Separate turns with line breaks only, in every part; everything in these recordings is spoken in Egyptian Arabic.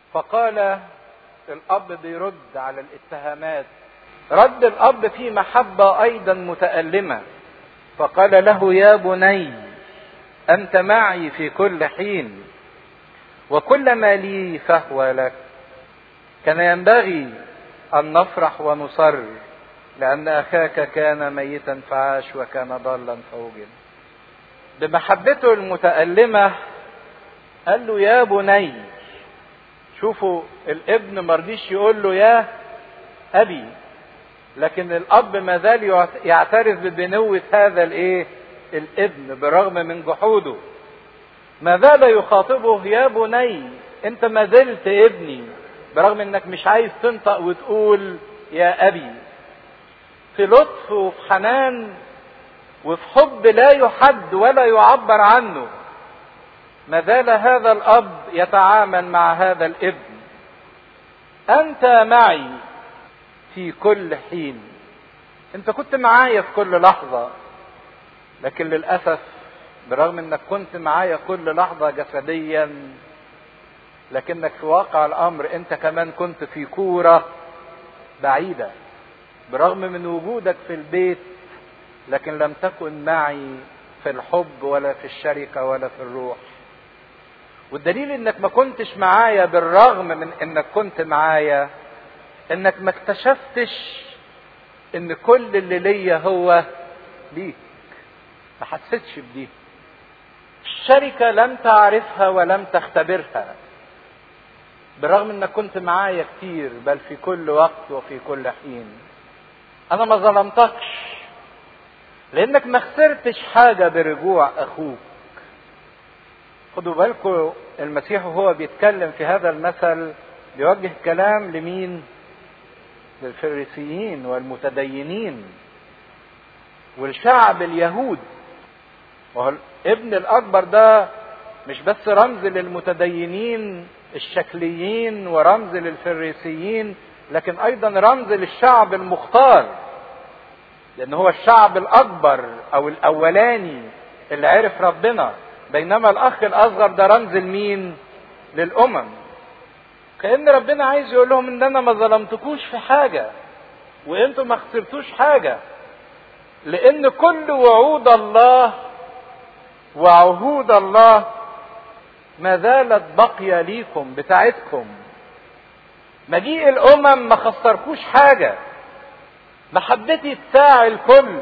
فقال الاب بيرد على الاتهامات رد الاب في محبه ايضا متالمه فقال له يا بني انت معي في كل حين وكل ما لي فهو لك كان ينبغي ان نفرح ونصر لان اخاك كان ميتا فعاش وكان ضالا فوجد بمحبته المتألمة قال له يا بني شوفوا الابن مرضيش يقول له يا أبي لكن الأب ما زال يعترف ببنوة هذا الإيه؟ الابن بالرغم من جحوده ما زال يخاطبه يا بني أنت ما زلت ابني برغم إنك مش عايز تنطق وتقول يا أبي في لطف وفي حنان وفي حب لا يحد ولا يعبر عنه ما زال هذا الاب يتعامل مع هذا الابن انت معي في كل حين انت كنت معايا في كل لحظه لكن للاسف برغم انك كنت معايا كل لحظه جسديا لكنك في واقع الامر انت كمان كنت في كوره بعيده برغم من وجودك في البيت لكن لم تكن معي في الحب ولا في الشركة ولا في الروح والدليل انك ما كنتش معايا بالرغم من انك كنت معايا انك ما اكتشفتش ان كل اللي ليا هو ليك ما حسيتش بدي الشركة لم تعرفها ولم تختبرها بالرغم انك كنت معايا كتير بل في كل وقت وفي كل حين انا ما ظلمتكش لانك ما خسرتش حاجه برجوع اخوك خدوا بالكم المسيح وهو بيتكلم في هذا المثل بيوجه كلام لمين للفريسيين والمتدينين والشعب اليهود وهو الابن الاكبر ده مش بس رمز للمتدينين الشكليين ورمز للفريسيين لكن ايضا رمز للشعب المختار لان هو الشعب الاكبر او الاولاني اللي عرف ربنا بينما الاخ الاصغر ده رمز لمين للامم كان ربنا عايز يقول لهم ان انا ما ظلمتكوش في حاجه وانتم ما خسرتوش حاجه لان كل وعود الله وعهود الله ما زالت باقيه ليكم بتاعتكم مجيء الامم ما خسركوش حاجه محبتي تساع الكل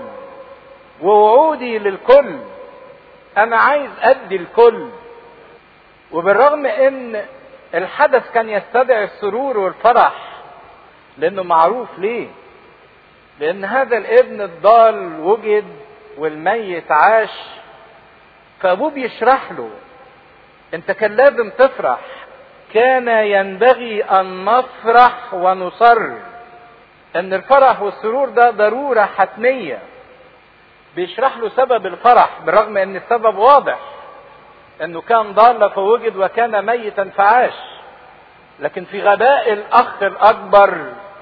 ووعودي للكل انا عايز ادي الكل وبالرغم ان الحدث كان يستدعي السرور والفرح لانه معروف ليه لان هذا الابن الضال وجد والميت عاش فابوه بيشرح له انت كان لازم تفرح كان ينبغي ان نفرح ونصر ان الفرح والسرور ده ضروره حتميه بيشرح له سبب الفرح بالرغم ان السبب واضح انه كان ضال فوجد وكان ميتا فعاش لكن في غباء الاخ الاكبر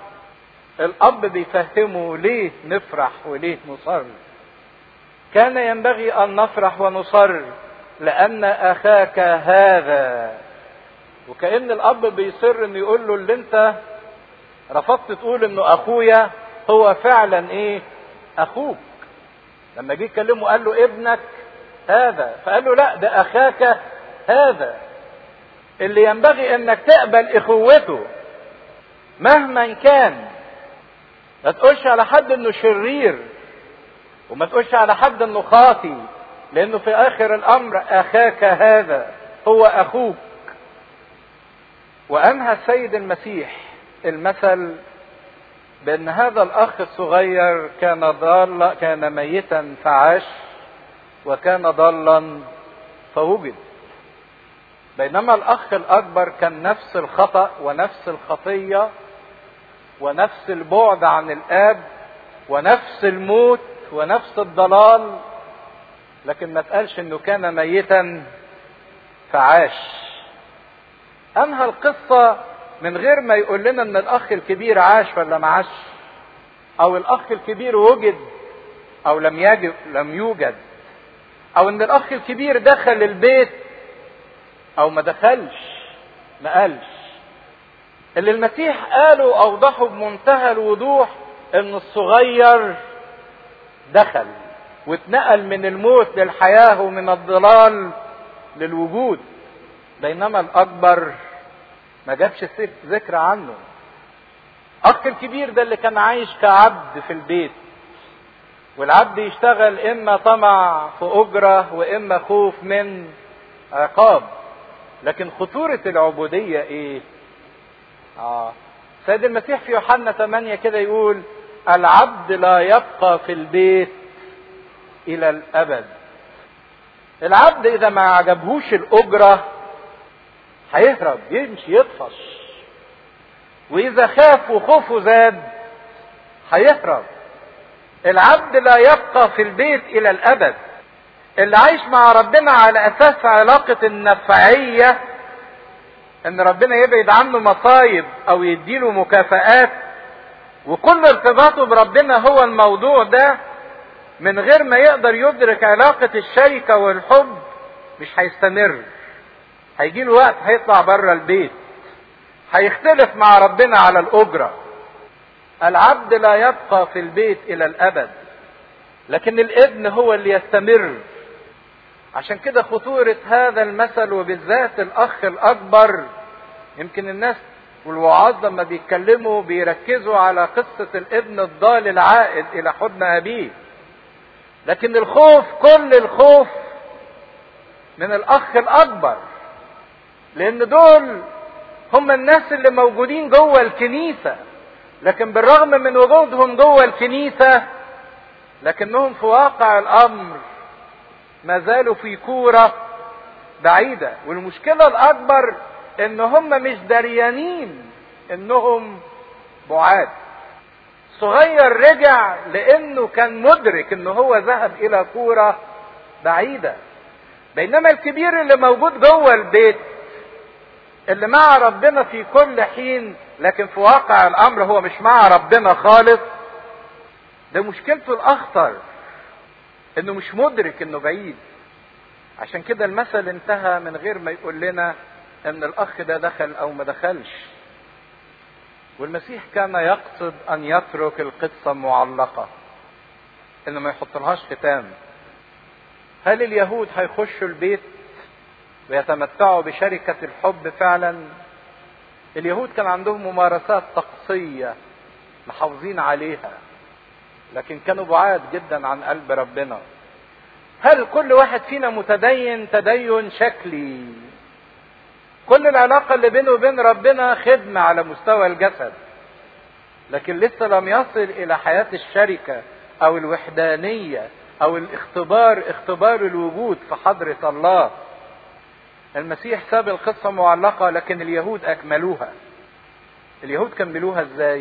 الاب بيفهمه ليه نفرح وليه نصر كان ينبغي ان نفرح ونصر لان اخاك هذا وكان الاب بيصر انه يقول له اللي انت رفضت تقول انه اخويا هو فعلا ايه اخوك لما جه يكلمه قال له ابنك هذا فقال له لا ده اخاك هذا اللي ينبغي انك تقبل اخوته مهما كان ما تقولش على حد انه شرير وما تقولش على حد انه خاطي لانه في اخر الامر اخاك هذا هو اخوك وانهى السيد المسيح المثل بان هذا الاخ الصغير كان ضال كان ميتا فعاش وكان ضالا فوجد بينما الاخ الاكبر كان نفس الخطا ونفس الخطيه ونفس البعد عن الاب ونفس الموت ونفس الضلال لكن ما تقالش انه كان ميتا فعاش انهى القصه من غير ما يقول لنا ان الاخ الكبير عاش ولا ما عاش او الاخ الكبير وجد او لم يجد لم يوجد او ان الاخ الكبير دخل البيت او ما دخلش ما قالش اللي المسيح قاله اوضحه بمنتهى الوضوح ان الصغير دخل واتنقل من الموت للحياه ومن الضلال للوجود بينما الاكبر ما جابش ذكر عنه اخ الكبير ده اللي كان عايش كعبد في البيت والعبد يشتغل اما طمع في اجره واما خوف من عقاب لكن خطوره العبوديه ايه اه سيد المسيح في يوحنا 8 كده يقول العبد لا يبقى في البيت الى الابد العبد اذا ما عجبهوش الاجره هيهرب يمشي يطفش واذا خاف وخوفه زاد هيهرب العبد لا يبقى في البيت الى الابد اللي عايش مع ربنا على اساس علاقة النفعية ان ربنا يبعد عنه مصايب او يديله مكافآت وكل ارتباطه بربنا هو الموضوع ده من غير ما يقدر يدرك علاقة الشركة والحب مش هيستمر هيجي له وقت هيطلع بره البيت هيختلف مع ربنا على الأجرة العبد لا يبقى في البيت إلى الأبد لكن الابن هو اللي يستمر عشان كده خطورة هذا المثل وبالذات الأخ الأكبر يمكن الناس والوعاظ لما بيتكلموا بيركزوا على قصة الابن الضال العائد إلى حضن أبيه لكن الخوف كل الخوف من الأخ الأكبر لأن دول هم الناس اللي موجودين جوه الكنيسة لكن بالرغم من وجودهم جوه الكنيسة لكنهم في واقع الأمر ما زالوا في كورة بعيدة والمشكلة الأكبر إن هم مش دريانين إنهم بعاد صغير رجع لأنه كان مدرك إن هو ذهب إلى كورة بعيدة بينما الكبير اللي موجود جوه البيت اللي مع ربنا في كل حين لكن في واقع الامر هو مش مع ربنا خالص ده مشكلته الاخطر انه مش مدرك انه بعيد عشان كده المثل انتهى من غير ما يقول لنا ان الاخ ده دخل او ما دخلش والمسيح كان يقصد ان يترك القصة معلقة انه ما يحطلهاش ختام هل اليهود هيخشوا البيت ويتمتعوا بشركة الحب فعلا اليهود كان عندهم ممارسات طقسية محافظين عليها لكن كانوا بعاد جدا عن قلب ربنا هل كل واحد فينا متدين تدين شكلي كل العلاقة اللي بينه وبين ربنا خدمة على مستوى الجسد لكن لسه لم يصل إلى حياة الشركة أو الوحدانية أو الاختبار اختبار الوجود في حضرة الله المسيح ساب القصة معلقة لكن اليهود أكملوها اليهود كملوها ازاي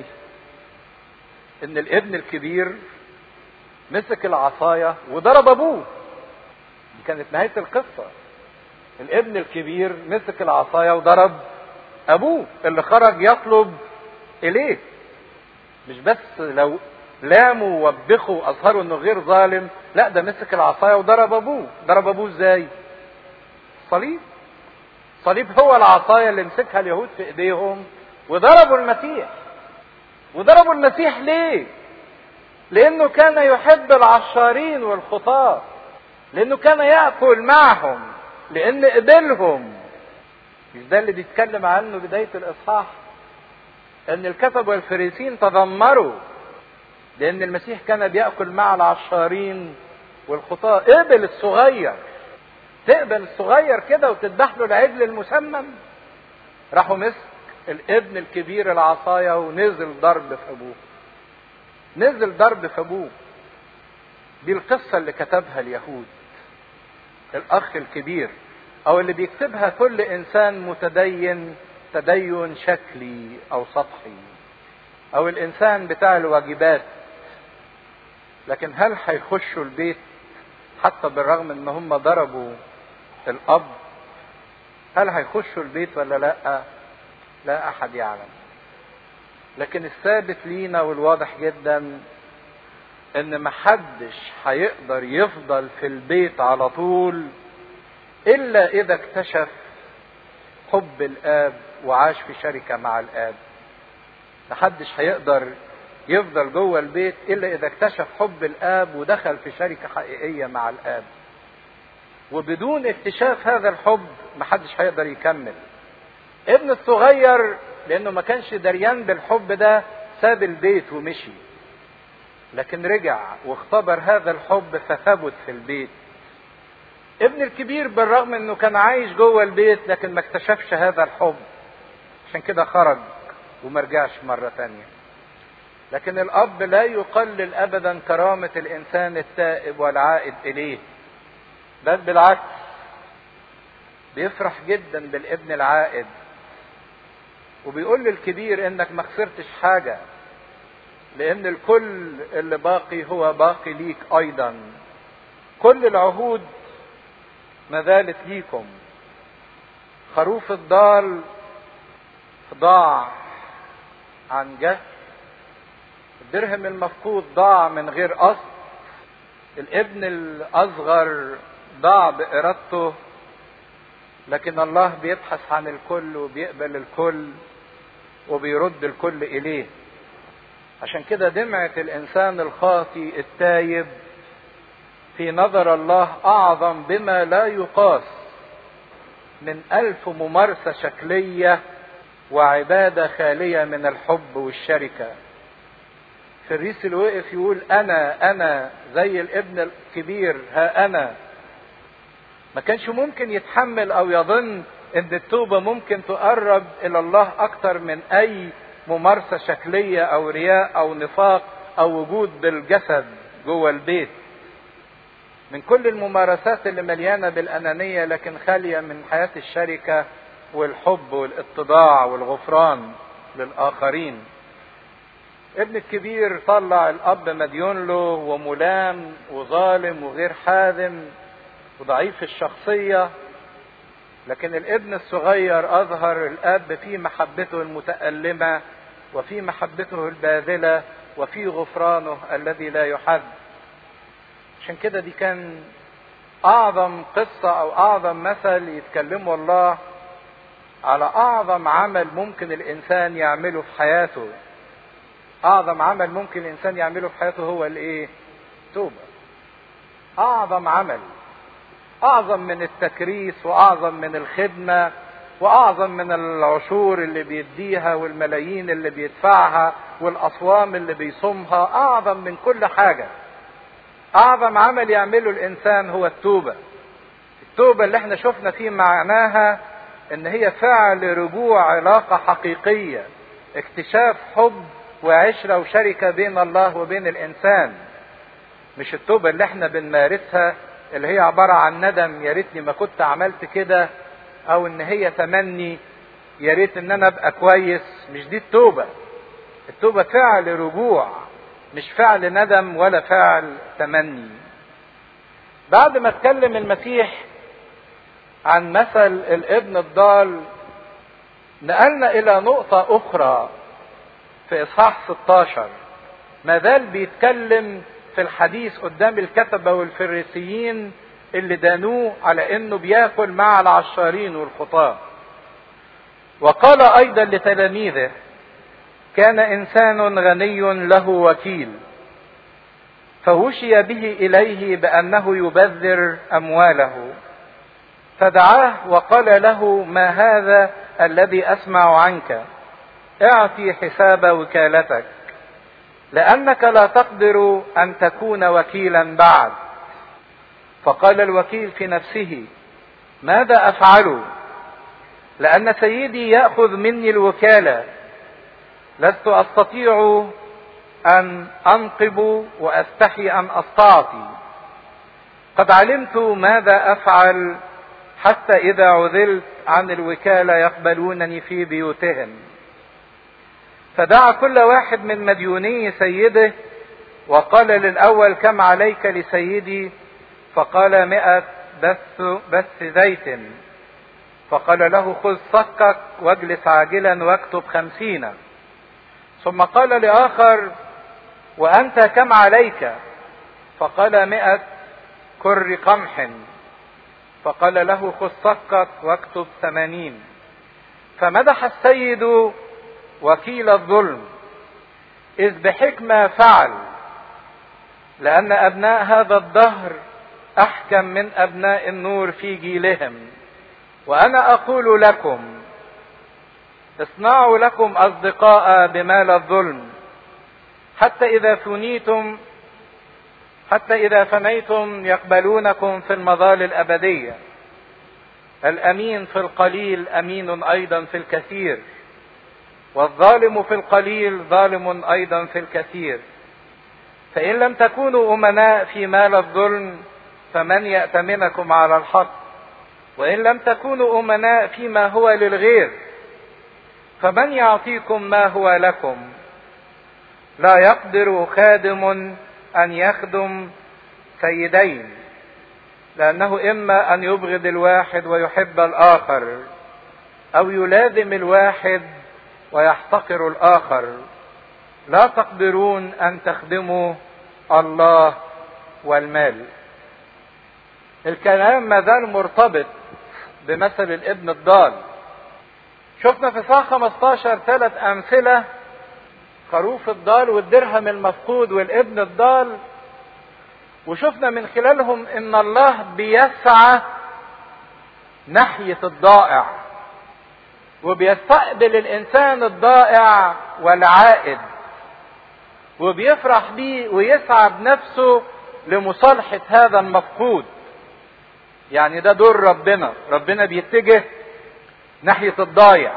ان الابن الكبير مسك العصاية وضرب ابوه دي كانت نهاية القصة الابن الكبير مسك العصاية وضرب ابوه اللي خرج يطلب اليه مش بس لو لاموا ووبخوا واظهروا انه غير ظالم لا ده مسك العصاية وضرب ابوه ضرب ابوه ازاي صليب صليب هو العصاية اللي مسكها اليهود في ايديهم وضربوا المسيح وضربوا المسيح ليه لانه كان يحب العشارين والخطاة لانه كان ياكل معهم لان قبلهم مش ده اللي بيتكلم عنه بداية الاصحاح ان الكتب والفريسين تذمروا لان المسيح كان بياكل مع العشارين والخطاة قبل الصغير تقبل الصغير كده وتذبح له العجل المسمم راحوا مسك الابن الكبير العصايه ونزل ضرب في ابوه نزل ضرب في ابوه دي القصه اللي كتبها اليهود الاخ الكبير او اللي بيكتبها كل انسان متدين تدين شكلي او سطحي او الانسان بتاع الواجبات لكن هل هيخشوا البيت حتى بالرغم ان هم ضربوا الاب هل هيخشوا البيت ولا لا لا احد يعلم لكن الثابت لينا والواضح جدا ان محدش هيقدر يفضل في البيت على طول الا اذا اكتشف حب الاب وعاش في شركة مع الاب محدش هيقدر يفضل جوه البيت الا اذا اكتشف حب الاب ودخل في شركة حقيقية مع الاب وبدون اكتشاف هذا الحب محدش هيقدر يكمل ابن الصغير لانه ما كانش دريان بالحب ده ساب البيت ومشي لكن رجع واختبر هذا الحب فثبت في البيت ابن الكبير بالرغم انه كان عايش جوه البيت لكن ما اكتشفش هذا الحب عشان كده خرج وما رجعش مرة تانية لكن الاب لا يقلل ابدا كرامة الانسان التائب والعائد اليه بل بالعكس بيفرح جدا بالابن العائد وبيقول للكبير انك ما خسرتش حاجة لان الكل اللي باقي هو باقي ليك ايضا كل العهود ما زالت ليكم خروف الضال ضاع عن جهل الدرهم المفقود ضاع من غير قصد الابن الاصغر ضاع بارادته لكن الله بيبحث عن الكل وبيقبل الكل وبيرد الكل اليه عشان كده دمعة الانسان الخاطي التايب في نظر الله اعظم بما لا يقاس من الف ممارسة شكلية وعبادة خالية من الحب والشركة فريس اللي وقف يقول انا انا زي الابن الكبير ها انا ما كانش ممكن يتحمل او يظن ان التوبة ممكن تقرب الى الله اكتر من اي ممارسة شكلية او رياء او نفاق او وجود بالجسد جوه البيت من كل الممارسات اللي مليانة بالانانية لكن خالية من حياة الشركة والحب والاتضاع والغفران للاخرين ابن الكبير طلع الاب مديون له وملام وظالم وغير حازم وضعيف الشخصية لكن الابن الصغير اظهر الاب في محبته المتألمة وفي محبته الباذلة وفي غفرانه الذي لا يحد عشان كده دي كان اعظم قصة او اعظم مثل يتكلمه الله على اعظم عمل ممكن الانسان يعمله في حياته اعظم عمل ممكن الانسان يعمله في حياته هو الايه توبة اعظم عمل اعظم من التكريس واعظم من الخدمة واعظم من العشور اللي بيديها والملايين اللي بيدفعها والاصوام اللي بيصومها اعظم من كل حاجة اعظم عمل يعمله الانسان هو التوبة التوبة اللي احنا شفنا فيه معناها ان هي فعل رجوع علاقة حقيقية اكتشاف حب وعشرة وشركة بين الله وبين الانسان مش التوبة اللي احنا بنمارسها اللي هي عبارة عن ندم يا ريتني ما كنت عملت كده او ان هي تمني يا ريت ان انا ابقى كويس مش دي التوبة التوبة فعل رجوع مش فعل ندم ولا فعل تمني بعد ما اتكلم المسيح عن مثل الابن الضال نقلنا الى نقطة اخرى في اصحاح 16 ما زال بيتكلم في الحديث قدام الكتبة والفريسيين اللي دانوه على انه بياكل مع العشارين والخطاة وقال ايضا لتلاميذه كان انسان غني له وكيل فوشي به اليه بانه يبذر امواله فدعاه وقال له ما هذا الذي اسمع عنك اعطي حساب وكالتك لانك لا تقدر ان تكون وكيلا بعد فقال الوكيل في نفسه ماذا افعل لان سيدي ياخذ مني الوكاله لست استطيع ان انقب واستحي ان استعطي قد علمت ماذا افعل حتى اذا عذلت عن الوكاله يقبلونني في بيوتهم فدعا كل واحد من مديوني سيده وقال للاول كم عليك لسيدي فقال مئة بث, بث زيت فقال له خذ صكك واجلس عاجلا واكتب خمسين ثم قال لآخر وأنت كم عليك فقال مئة كر قمح فقال له خذ صكك واكتب ثمانين فمدح السيد وكيل الظلم إذ بحكمة فعل لأن أبناء هذا الدهر أحكم من أبناء النور في جيلهم وأنا أقول لكم اصنعوا لكم أصدقاء بمال الظلم حتى إذا فنيتم حتى إذا فنيتم يقبلونكم في المظال الأبدية الأمين في القليل أمين أيضا في الكثير والظالم في القليل ظالم أيضا في الكثير فإن لم تكونوا أمناء في مال الظلم فمن يأتمنكم على الحق وإن لم تكونوا أمناء فيما هو للغير فمن يعطيكم ما هو لكم لا يقدر خادم أن يخدم سيدين لأنه إما أن يبغض الواحد ويحب الآخر أو يلازم الواحد ويحتقر الآخر لا تقدرون أن تخدموا الله والمال الكلام ما زال مرتبط بمثل الابن الضال شفنا في صح 15 ثلاث أمثلة خروف الضال والدرهم المفقود والابن الضال وشفنا من خلالهم ان الله بيسعى ناحية الضائع وبيستقبل الانسان الضائع والعائد وبيفرح بيه ويسعى بنفسه لمصالحة هذا المفقود يعني ده دور ربنا ربنا بيتجه ناحية الضايع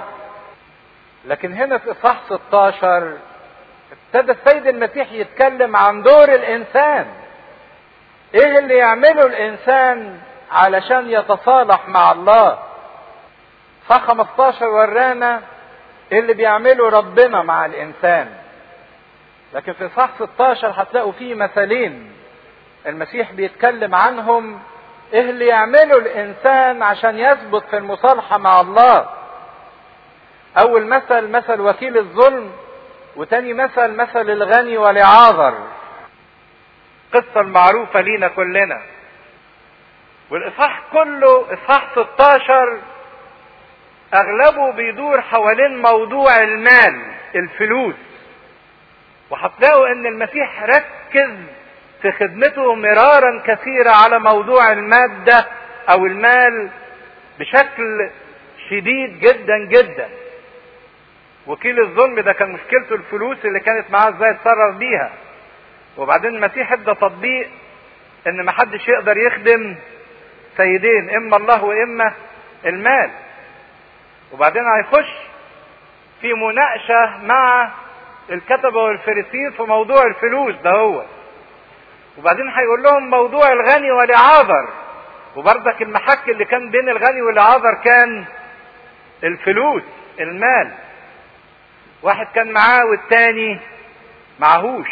لكن هنا في اصحاح 16 ابتدى السيد المسيح يتكلم عن دور الانسان ايه اللي يعمله الانسان علشان يتصالح مع الله صح 15 ورانا ايه اللي بيعمله ربنا مع الانسان لكن في صح 16 هتلاقوا فيه مثلين المسيح بيتكلم عنهم ايه اللي يعمله الانسان عشان يثبت في المصالحه مع الله اول مثل مثل وكيل الظلم وتاني مثل مثل الغني ولعاذر القصة المعروفة لينا كلنا والإصحاح كله إصحاح 16 أغلبه بيدور حوالين موضوع المال الفلوس وهتلاقوا إن المسيح ركز في خدمته مرارا كثيرة على موضوع المادة أو المال بشكل شديد جدا جدا وكيل الظلم ده كان مشكلته الفلوس اللي كانت معاه ازاي يتصرف بيها وبعدين المسيح ادى تطبيق ان محدش يقدر يخدم سيدين اما الله واما المال وبعدين هيخش في مناقشه مع الكتبه والفريسيين في موضوع الفلوس ده هو وبعدين هيقول لهم موضوع الغني ولعاذر وبرضك المحك اللي كان بين الغني ولعاذر كان الفلوس المال واحد كان معاه والتاني معهوش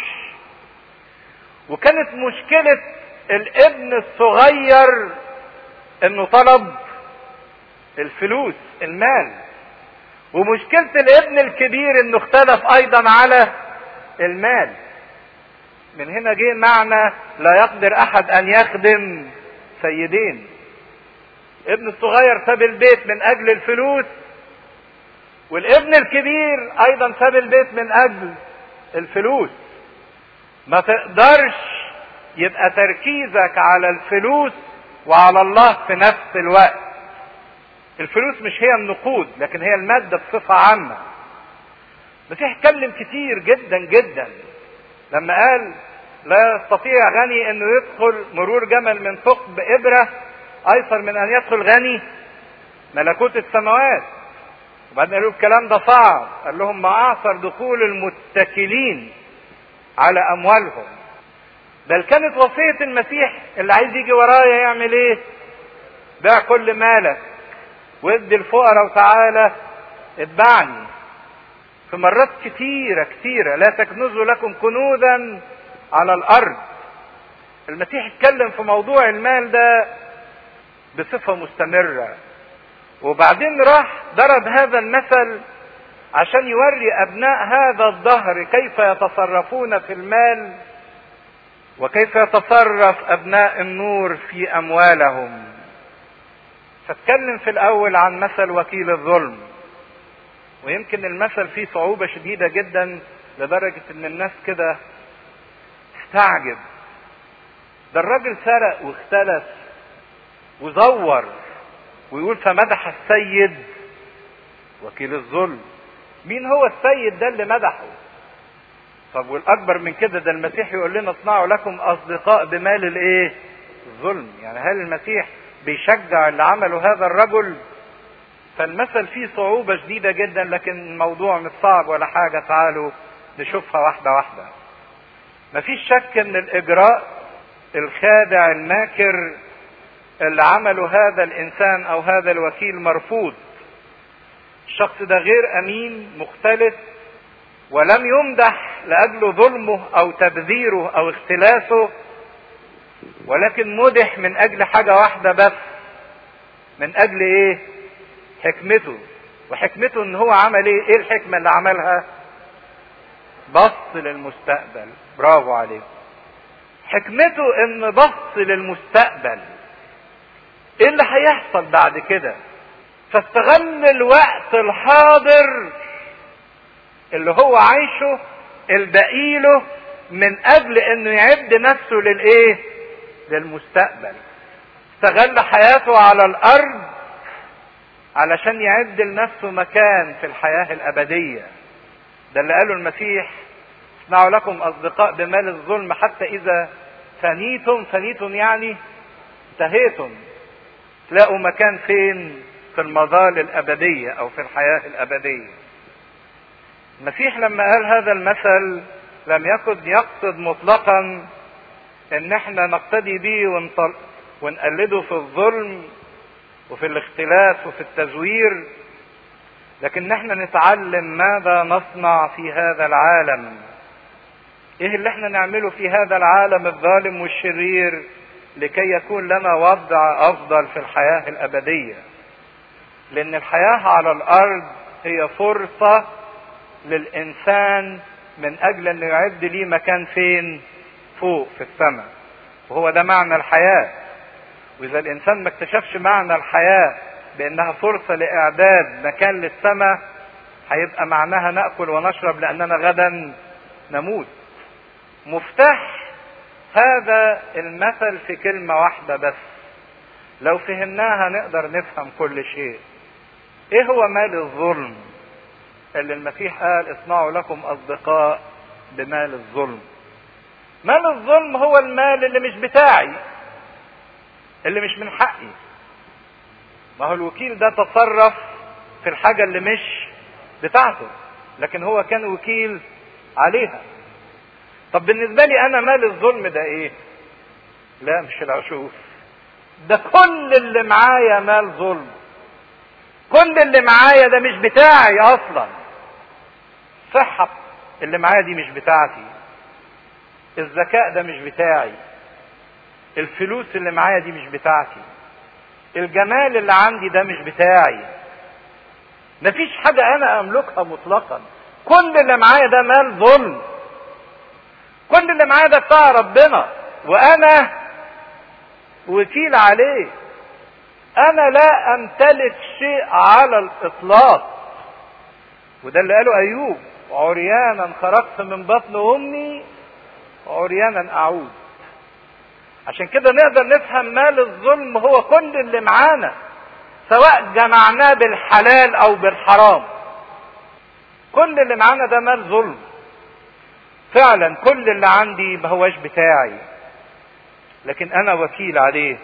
وكانت مشكلة الابن الصغير انه طلب الفلوس المال ومشكلة الابن الكبير انه اختلف ايضا على المال من هنا جه معنى لا يقدر احد ان يخدم سيدين ابن الصغير ساب البيت من اجل الفلوس والابن الكبير ايضا ساب البيت من اجل الفلوس ما تقدرش يبقى تركيزك على الفلوس وعلى الله في نفس الوقت الفلوس مش هي النقود لكن هي المادة بصفة عامة المسيح اتكلم كتير جدا جدا لما قال لا يستطيع غني انه يدخل مرور جمل من ثقب ابرة ايسر من ان يدخل غني ملكوت السماوات وبعدين قالوا الكلام ده صعب قال لهم ما اعصر دخول المتكلين على اموالهم بل كانت وصية المسيح اللي عايز يجي ورايا يعمل ايه بيع كل مالك وادي الفقراء وتعالى اتبعني في مرات كتيرة كتيرة لا تكنزوا لكم كنوزا على الارض المسيح اتكلم في موضوع المال ده بصفة مستمرة وبعدين راح ضرب هذا المثل عشان يوري ابناء هذا الظهر كيف يتصرفون في المال وكيف يتصرف ابناء النور في اموالهم فاتكلم في الاول عن مثل وكيل الظلم ويمكن المثل فيه صعوبة شديدة جدا لدرجة ان الناس كده تستعجب ده الراجل سرق واختلس وزور ويقول فمدح السيد وكيل الظلم مين هو السيد ده اللي مدحه طب والاكبر من كده ده المسيح يقول لنا اصنعوا لكم اصدقاء بمال الايه الظلم يعني هل المسيح بيشجع اللي عمله هذا الرجل فالمثل فيه صعوبة شديدة جدا لكن الموضوع مش صعب ولا حاجة تعالوا نشوفها واحدة واحدة مفيش شك ان الاجراء الخادع الماكر اللي عمله هذا الانسان او هذا الوكيل مرفوض الشخص ده غير امين مختلف ولم يمدح لاجل ظلمه او تبذيره او اختلاسه ولكن مدح من اجل حاجه واحده بس من اجل ايه حكمته وحكمته ان هو عمل ايه ايه الحكمه اللي عملها بص للمستقبل برافو عليك حكمته ان بص للمستقبل ايه اللي هيحصل بعد كده فاستغل الوقت الحاضر اللي هو عايشه البقيله من اجل انه يعد نفسه للايه للمستقبل استغل حياته على الارض علشان يعد لنفسه مكان في الحياة الابدية ده اللي قاله المسيح اصنعوا لكم اصدقاء بمال الظلم حتى اذا فنيتم فنيتم يعني انتهيتم تلاقوا مكان فين في المظال الابدية او في الحياة الابدية المسيح لما قال هذا المثل لم يكن يقصد مطلقا ان احنا نقتدي بيه ونطل... ونقلده في الظلم وفي الاختلاف وفي التزوير لكن احنا نتعلم ماذا نصنع في هذا العالم ايه اللي احنا نعمله في هذا العالم الظالم والشرير لكي يكون لنا وضع افضل في الحياة الابدية لان الحياة على الارض هي فرصة للانسان من اجل انه يعد ليه مكان فين فوق في السماء وهو ده معنى الحياة واذا الانسان ما اكتشفش معنى الحياة بانها فرصة لاعداد مكان للسماء هيبقى معناها ناكل ونشرب لاننا غدا نموت مفتاح هذا المثل في كلمة واحدة بس لو فهمناها نقدر نفهم كل شيء ايه هو مال الظلم اللي المسيح قال اصنعوا لكم اصدقاء بمال الظلم مال الظلم هو المال اللي مش بتاعي اللي مش من حقي ما هو الوكيل ده تصرف في الحاجة اللي مش بتاعته لكن هو كان وكيل عليها طب بالنسبة لي أنا مال الظلم ده إيه؟ لا مش العشوف ده كل اللي معايا مال ظلم كل اللي معايا ده مش بتاعي أصلا صحة اللي معايا دي مش بتاعتي الذكاء ده مش بتاعي الفلوس اللي معايا دي مش بتاعتي الجمال اللي عندي ده مش بتاعي مفيش حاجة أنا أملكها مطلقا كل اللي معايا ده مال ظلم كل اللي معايا ده بتاع ربنا وأنا وكيل عليه أنا لا أمتلك شيء على الإطلاق وده اللي قاله أيوب عريانا خرجت من بطن أمي عريانا أعود عشان كده نقدر نفهم مال الظلم هو كل اللي معانا سواء جمعناه بالحلال او بالحرام كل اللي معانا ده مال ظلم فعلا كل اللي عندي ما هوش بتاعي لكن انا وكيل عليه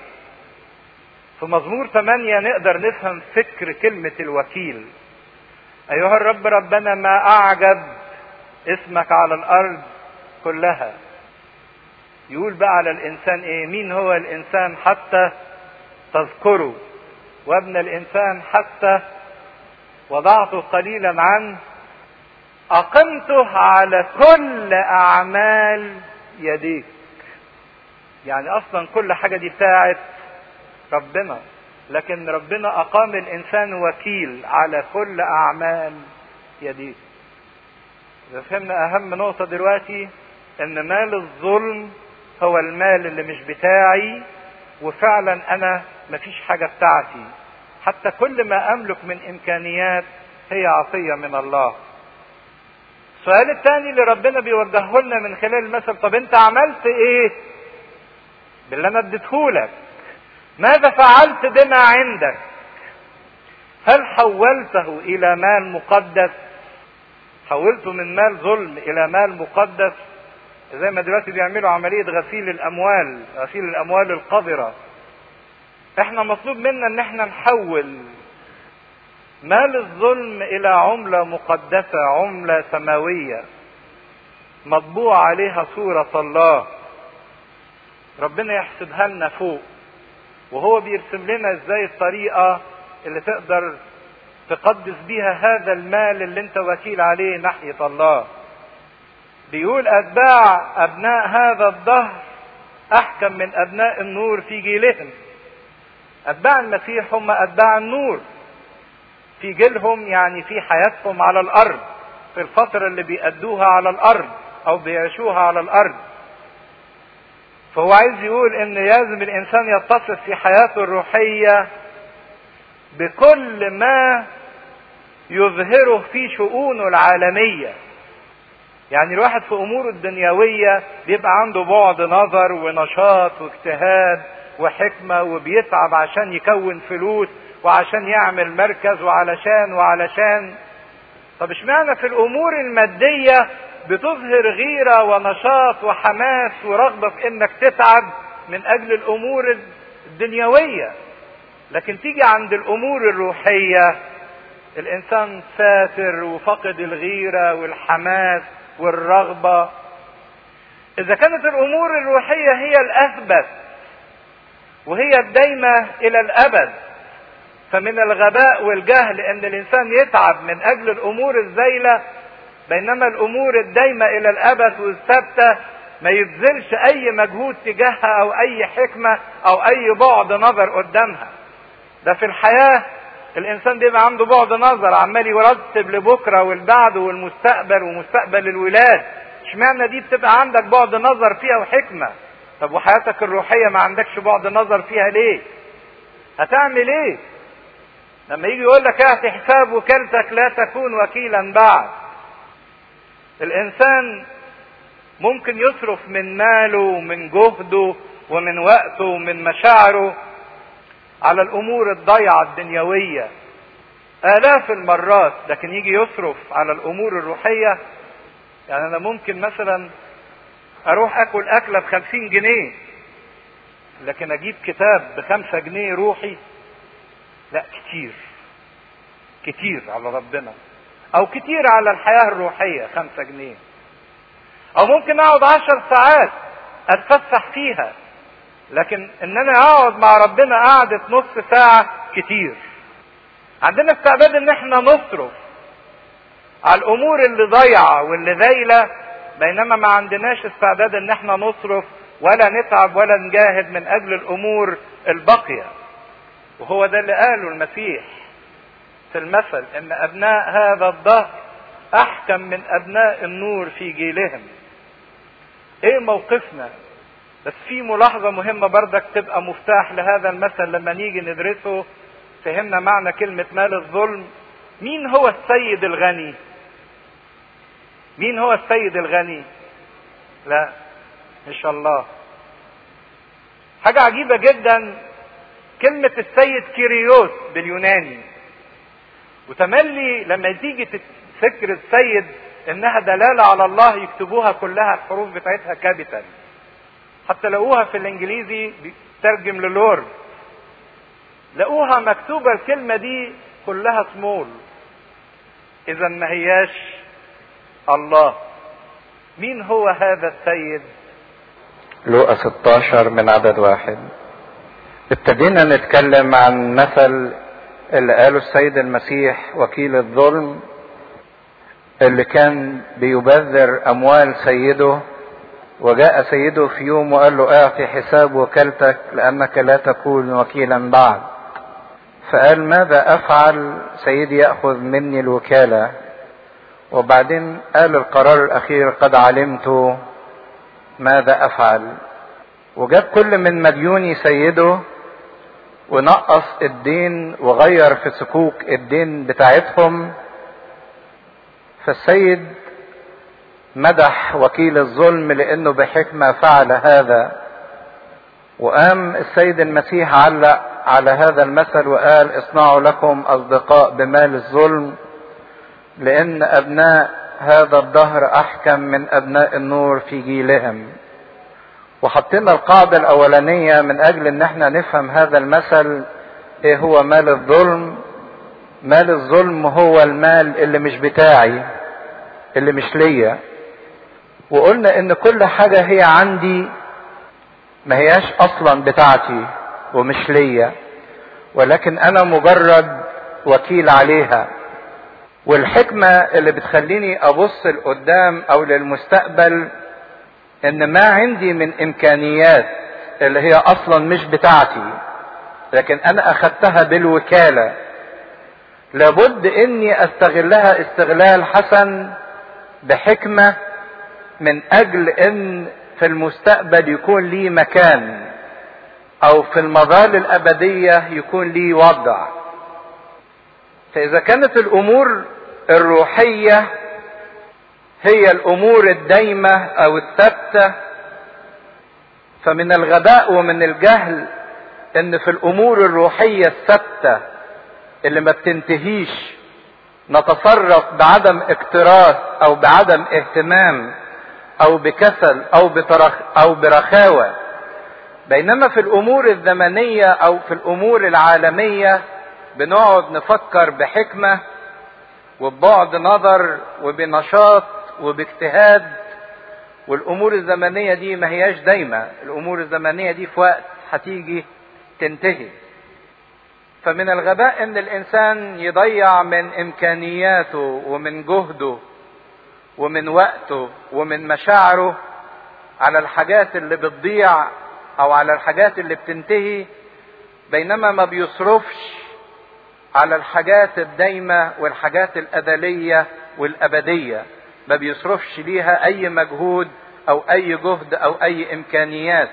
في مزمور 8 نقدر نفهم فكر كلمة الوكيل ايها الرب ربنا ما اعجب اسمك على الارض كلها يقول بقى على الانسان ايه مين هو الانسان حتى تذكره وابن الانسان حتى وضعته قليلا عن اقمته على كل اعمال يديك يعني اصلا كل حاجه دي بتاعت ربنا لكن ربنا اقام الانسان وكيل على كل اعمال يديك اذا فهمنا اهم نقطه دلوقتي ان مال الظلم هو المال اللي مش بتاعي وفعلا انا مفيش حاجة بتاعتي حتى كل ما املك من امكانيات هي عطية من الله السؤال الثاني اللي ربنا بيوجهه لنا من خلال المثل طب انت عملت ايه باللي انا اديتهولك ماذا فعلت بما عندك هل حولته الى مال مقدس حولته من مال ظلم الى مال مقدس زي ما دلوقتي بيعملوا عملية غسيل الاموال غسيل الاموال القذرة احنا مطلوب منا ان احنا نحول مال الظلم الى عملة مقدسة عملة سماوية مطبوع عليها صورة الله ربنا يحسبها لنا فوق وهو بيرسم لنا ازاي الطريقة اللي تقدر تقدس بيها هذا المال اللي انت وكيل عليه ناحية الله بيقول اتباع ابناء هذا الدهر احكم من ابناء النور في جيلهم اتباع المسيح هم اتباع النور في جيلهم يعني في حياتهم على الارض في الفترة اللي بيأدوها على الارض او بيعيشوها على الارض فهو عايز يقول ان لازم الانسان يتصف في حياته الروحية بكل ما يظهره في شؤونه العالمية يعني الواحد في اموره الدنيوية بيبقى عنده بعد نظر ونشاط واجتهاد وحكمة وبيتعب عشان يكون فلوس وعشان يعمل مركز وعلشان وعلشان طب اشمعنى في الامور المادية بتظهر غيرة ونشاط وحماس ورغبة في انك تتعب من اجل الامور الدنيوية لكن تيجي عند الامور الروحية الانسان ساتر وفقد الغيرة والحماس والرغبة اذا كانت الامور الروحية هي الاثبت وهي الدايمة الى الابد فمن الغباء والجهل ان الانسان يتعب من اجل الامور الزايلة بينما الامور الدايمة الى الابد والثابتة ما يبذلش اي مجهود تجاهها او اي حكمة او اي بعد نظر قدامها ده في الحياة الانسان بيبقى عنده بعد نظر عمال يرتب لبكرة والبعد والمستقبل ومستقبل الولاد اشمعنى دي بتبقى عندك بعد نظر فيها وحكمة طب وحياتك الروحية ما عندكش بعد نظر فيها ليه هتعمل ايه لما يجي يقول لك اعطي حساب وكالتك لا تكون وكيلا بعد الانسان ممكن يصرف من ماله ومن جهده ومن وقته ومن مشاعره على الامور الضيعة الدنيوية الاف المرات لكن يجي يصرف على الامور الروحية يعني انا ممكن مثلا اروح اكل اكلة بخمسين جنيه لكن اجيب كتاب بخمسة جنيه روحي لا كتير كتير على ربنا او كتير على الحياة الروحية خمسة جنيه او ممكن اقعد عشر ساعات اتفسح فيها لكن ان انا اقعد مع ربنا قعدة نص ساعة كتير عندنا استعداد ان احنا نصرف على الامور اللي ضايعة واللي ذايلة بينما ما عندناش استعداد ان احنا نصرف ولا نتعب ولا نجاهد من اجل الامور الباقية وهو ده اللي قاله المسيح في المثل ان ابناء هذا الدهر احكم من ابناء النور في جيلهم ايه موقفنا بس في ملاحظة مهمة بردك تبقى مفتاح لهذا المثل لما نيجي ندرسه فهمنا معنى كلمة مال الظلم مين هو السيد الغني مين هو السيد الغني لا مش الله حاجة عجيبة جدا كلمة السيد كيريوس باليوناني وتملي لما تيجي تفكر السيد انها دلالة على الله يكتبوها كلها الحروف بتاعتها كابيتال حتى لقوها في الانجليزي بترجم للورد لقوها مكتوبة الكلمة دي كلها سمول اذا ما هياش الله مين هو هذا السيد
لوقا 16 من عدد واحد ابتدينا نتكلم عن مثل اللي قاله السيد المسيح وكيل الظلم اللي كان بيبذر اموال سيده وجاء سيده في يوم وقال له اعطي حساب وكالتك لانك لا تكون وكيلا بعد فقال ماذا افعل سيدي ياخذ مني الوكاله وبعدين قال القرار الاخير قد علمت ماذا افعل وجاب كل من مديوني سيده ونقص الدين وغير في سكوك الدين بتاعتهم فالسيد مدح وكيل الظلم لانه بحكمه فعل هذا وقام السيد المسيح علق على هذا المثل وقال اصنعوا لكم اصدقاء بمال الظلم لان ابناء هذا الدهر احكم من ابناء النور في جيلهم وحطينا القاعده الاولانيه من اجل ان احنا نفهم هذا المثل ايه هو مال الظلم مال الظلم هو المال اللي مش بتاعي اللي مش ليا وقلنا ان كل حاجة هي عندي ما هياش اصلا بتاعتي ومش ليا ولكن انا مجرد وكيل عليها والحكمة اللي بتخليني ابص لقدام او للمستقبل ان ما عندي من امكانيات اللي هي اصلا مش بتاعتي لكن انا اخدتها بالوكالة لابد اني استغلها استغلال حسن بحكمة من اجل ان في المستقبل يكون لي مكان او في المظال الابدية يكون لي وضع فاذا كانت الامور الروحية هي الامور الدايمة او الثابتة فمن الغباء ومن الجهل ان في الامور الروحية الثابتة اللي ما بتنتهيش نتصرف بعدم اكتراث او بعدم اهتمام او بكسل او بترخ او برخاوة بينما في الامور الزمنية او في الامور العالمية بنقعد نفكر بحكمة وببعد نظر وبنشاط وباجتهاد والامور الزمنية دي ما هياش دايمة الامور الزمنية دي في وقت هتيجي تنتهي فمن الغباء ان الانسان يضيع من امكانياته ومن جهده ومن وقته ومن مشاعره على الحاجات اللي بتضيع او على الحاجات اللي بتنتهي بينما ما بيصرفش على الحاجات الدايمة والحاجات الأزلية والأبدية ما بيصرفش ليها أي مجهود أو أي جهد أو أي إمكانيات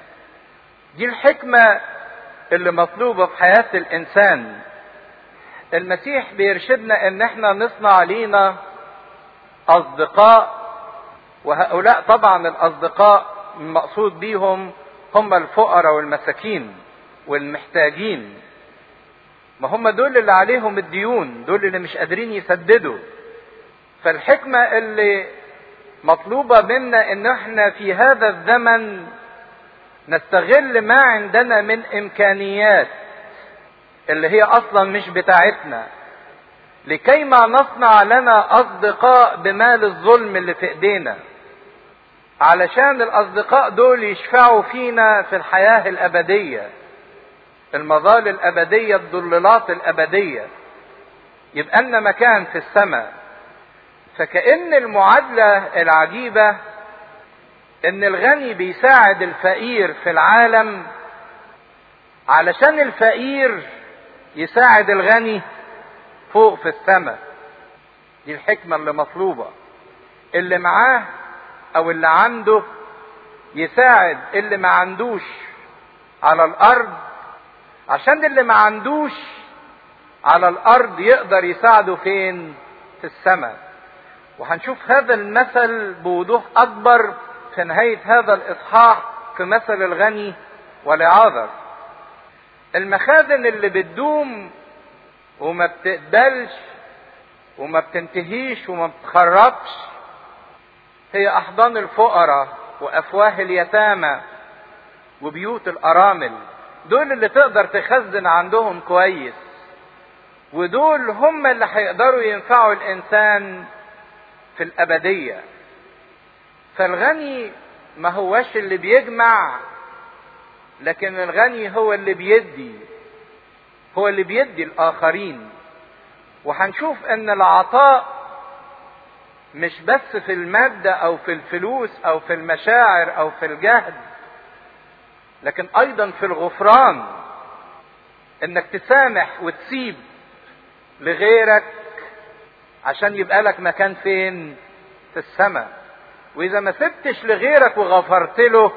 دي الحكمة اللي مطلوبة في حياة الإنسان المسيح بيرشدنا إن احنا نصنع لينا أصدقاء وهؤلاء طبعا الأصدقاء المقصود بيهم هم الفقراء والمساكين والمحتاجين ما هم دول اللي عليهم الديون دول اللي مش قادرين يسددوا فالحكمة اللي مطلوبة منا ان احنا في هذا الزمن نستغل ما عندنا من امكانيات اللي هي اصلا مش بتاعتنا لكي ما نصنع لنا اصدقاء بمال الظلم اللي في ايدينا علشان الاصدقاء دول يشفعوا فينا في الحياة الابدية المظال الابدية الضلالات الابدية يبقى لنا مكان في السماء فكأن المعادلة العجيبة ان الغني بيساعد الفقير في العالم علشان الفقير يساعد الغني فوق في السماء دي الحكمة اللي مطلوبة اللي معاه او اللي عنده يساعد اللي ما عندوش على الارض عشان اللي ما عندوش على الارض يقدر يساعده فين في السماء وهنشوف هذا المثل بوضوح اكبر في نهاية هذا الاصحاح في مثل الغني والعاذر المخازن اللي بتدوم وما بتقبلش وما بتنتهيش وما بتخربش هي احضان الفقراء وافواه اليتامى وبيوت الارامل دول اللي تقدر تخزن عندهم كويس ودول هم اللي هيقدروا ينفعوا الانسان في الابديه فالغني ما هوش اللي بيجمع لكن الغني هو اللي بيدي هو اللي بيدي الاخرين وهنشوف ان العطاء مش بس في المادة او في الفلوس او في المشاعر او في الجهد لكن ايضا في الغفران انك تسامح وتسيب لغيرك عشان يبقى لك مكان فين في السماء واذا ما سبتش لغيرك وغفرت له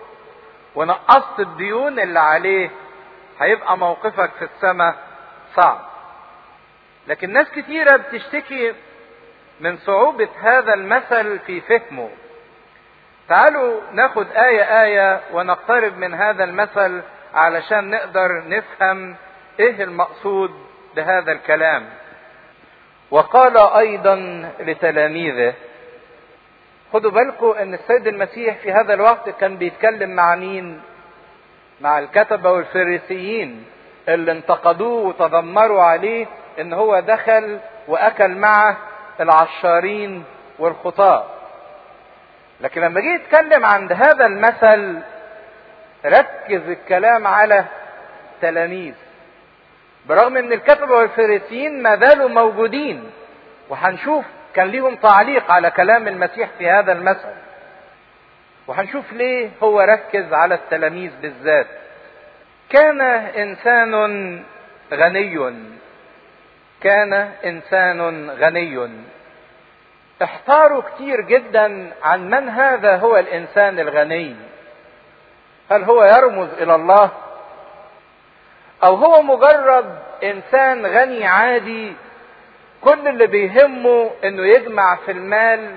ونقصت الديون اللي عليه هيبقى موقفك في السماء صعب لكن ناس كتيرة بتشتكي
من صعوبة هذا المثل في فهمه تعالوا ناخد آية آية ونقترب من هذا المثل علشان نقدر نفهم ايه المقصود بهذا الكلام وقال ايضا لتلاميذه خدوا بالكم ان السيد المسيح في هذا الوقت كان بيتكلم مع مين مع الكتبة والفريسيين اللي انتقدوه وتذمروا عليه ان هو دخل واكل مع العشارين والخطاة لكن لما جه يتكلم عند هذا المثل ركز الكلام على تلاميذ برغم ان الكتبة والفريسيين ما زالوا موجودين وهنشوف كان ليهم تعليق على كلام المسيح في هذا المثل وهنشوف ليه هو ركز على التلاميذ بالذات كان انسان غني كان انسان غني احتاروا كتير جدا عن من هذا هو الانسان الغني هل هو يرمز الى الله او هو مجرد انسان غني عادي كل اللي بيهمه انه يجمع في المال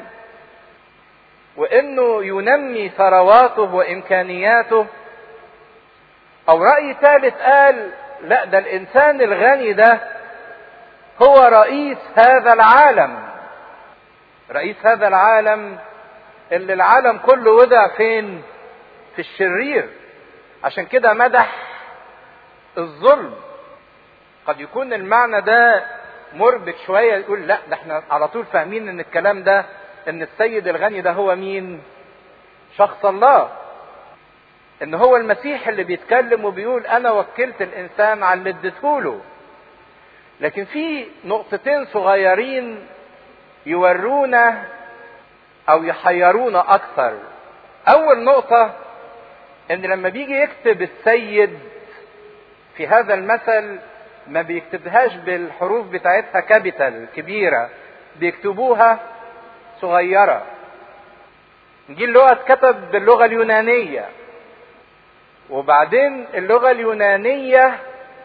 وانه ينمي ثرواته وامكانياته او رأي ثالث قال لا ده الانسان الغني ده هو رئيس هذا العالم رئيس هذا العالم اللي العالم كله وضع فين في الشرير عشان كده مدح الظلم قد يكون المعنى ده مربك شوية يقول لا ده احنا على طول فاهمين ان الكلام ده ان السيد الغني ده هو مين شخص الله ان هو المسيح اللي بيتكلم وبيقول انا وكلت الانسان على اللي اديتهوله لكن في نقطتين صغيرين يورونا او يحيرونا اكثر اول نقطة ان لما بيجي يكتب السيد في هذا المثل ما بيكتبهاش بالحروف بتاعتها كابيتال كبيرة بيكتبوها صغيرة دي اللغة اتكتب باللغة اليونانية وبعدين اللغة اليونانية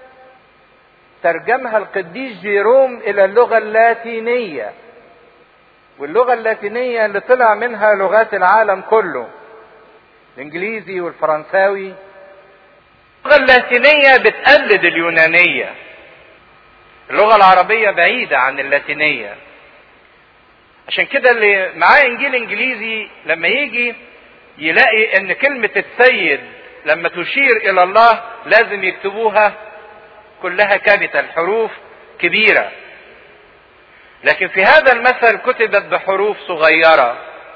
ترجمها القديس جيروم إلى اللغة اللاتينية واللغة اللاتينية اللي طلع منها لغات العالم كله الإنجليزي والفرنساوي اللغة اللاتينية بتقلد اليونانية اللغة العربية بعيدة عن اللاتينية عشان كده اللي معاه انجيل انجليزي لما يجي يلاقي ان كلمة السيد لما تشير الى الله لازم يكتبوها كلها كابيتال حروف كبيرة لكن في هذا المثل كتبت بحروف صغيرة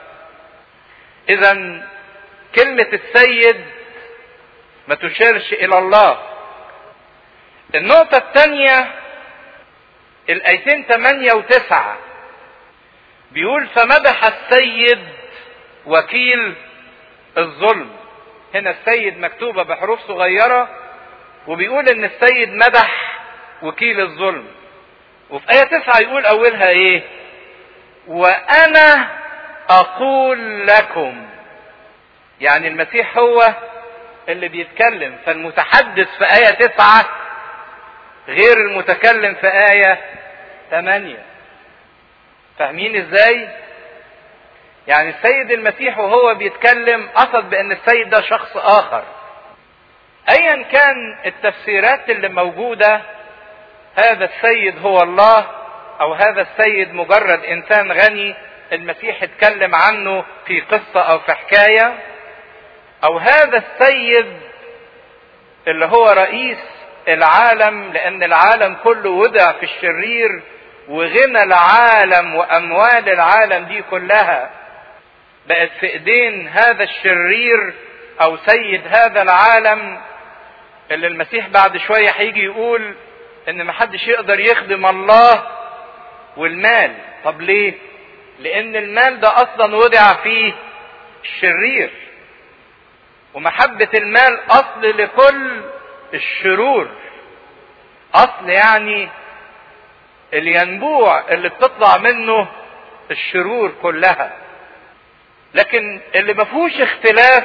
اذا كلمة السيد ما تشيرش الى الله النقطة الثانية الايتين 8 و9 بيقول فمدح السيد وكيل الظلم هنا السيد مكتوبة بحروف صغيرة وبيقول ان السيد مدح وكيل الظلم وفي آية تسعة يقول أولها إيه؟ وأنا أقول لكم يعني المسيح هو اللي بيتكلم فالمتحدث في آية تسعة غير المتكلم في آية ثمانية فاهمين ازاي؟ يعني السيد المسيح وهو بيتكلم قصد بان السيد ده شخص اخر ايا كان التفسيرات اللي موجوده هذا السيد هو الله او هذا السيد مجرد انسان غني المسيح اتكلم عنه في قصه او في حكايه او هذا السيد اللي هو رئيس العالم لان العالم كله وضع في الشرير وغنى العالم واموال العالم دي كلها بقت في ايدين هذا الشرير او سيد هذا العالم اللي المسيح بعد شويه هيجي يقول ان محدش يقدر يخدم الله والمال طب ليه لان المال ده اصلا وضع فيه الشرير ومحبة المال اصل لكل الشرور اصل يعني الينبوع اللي بتطلع منه الشرور كلها لكن اللي ما فيهوش اختلاف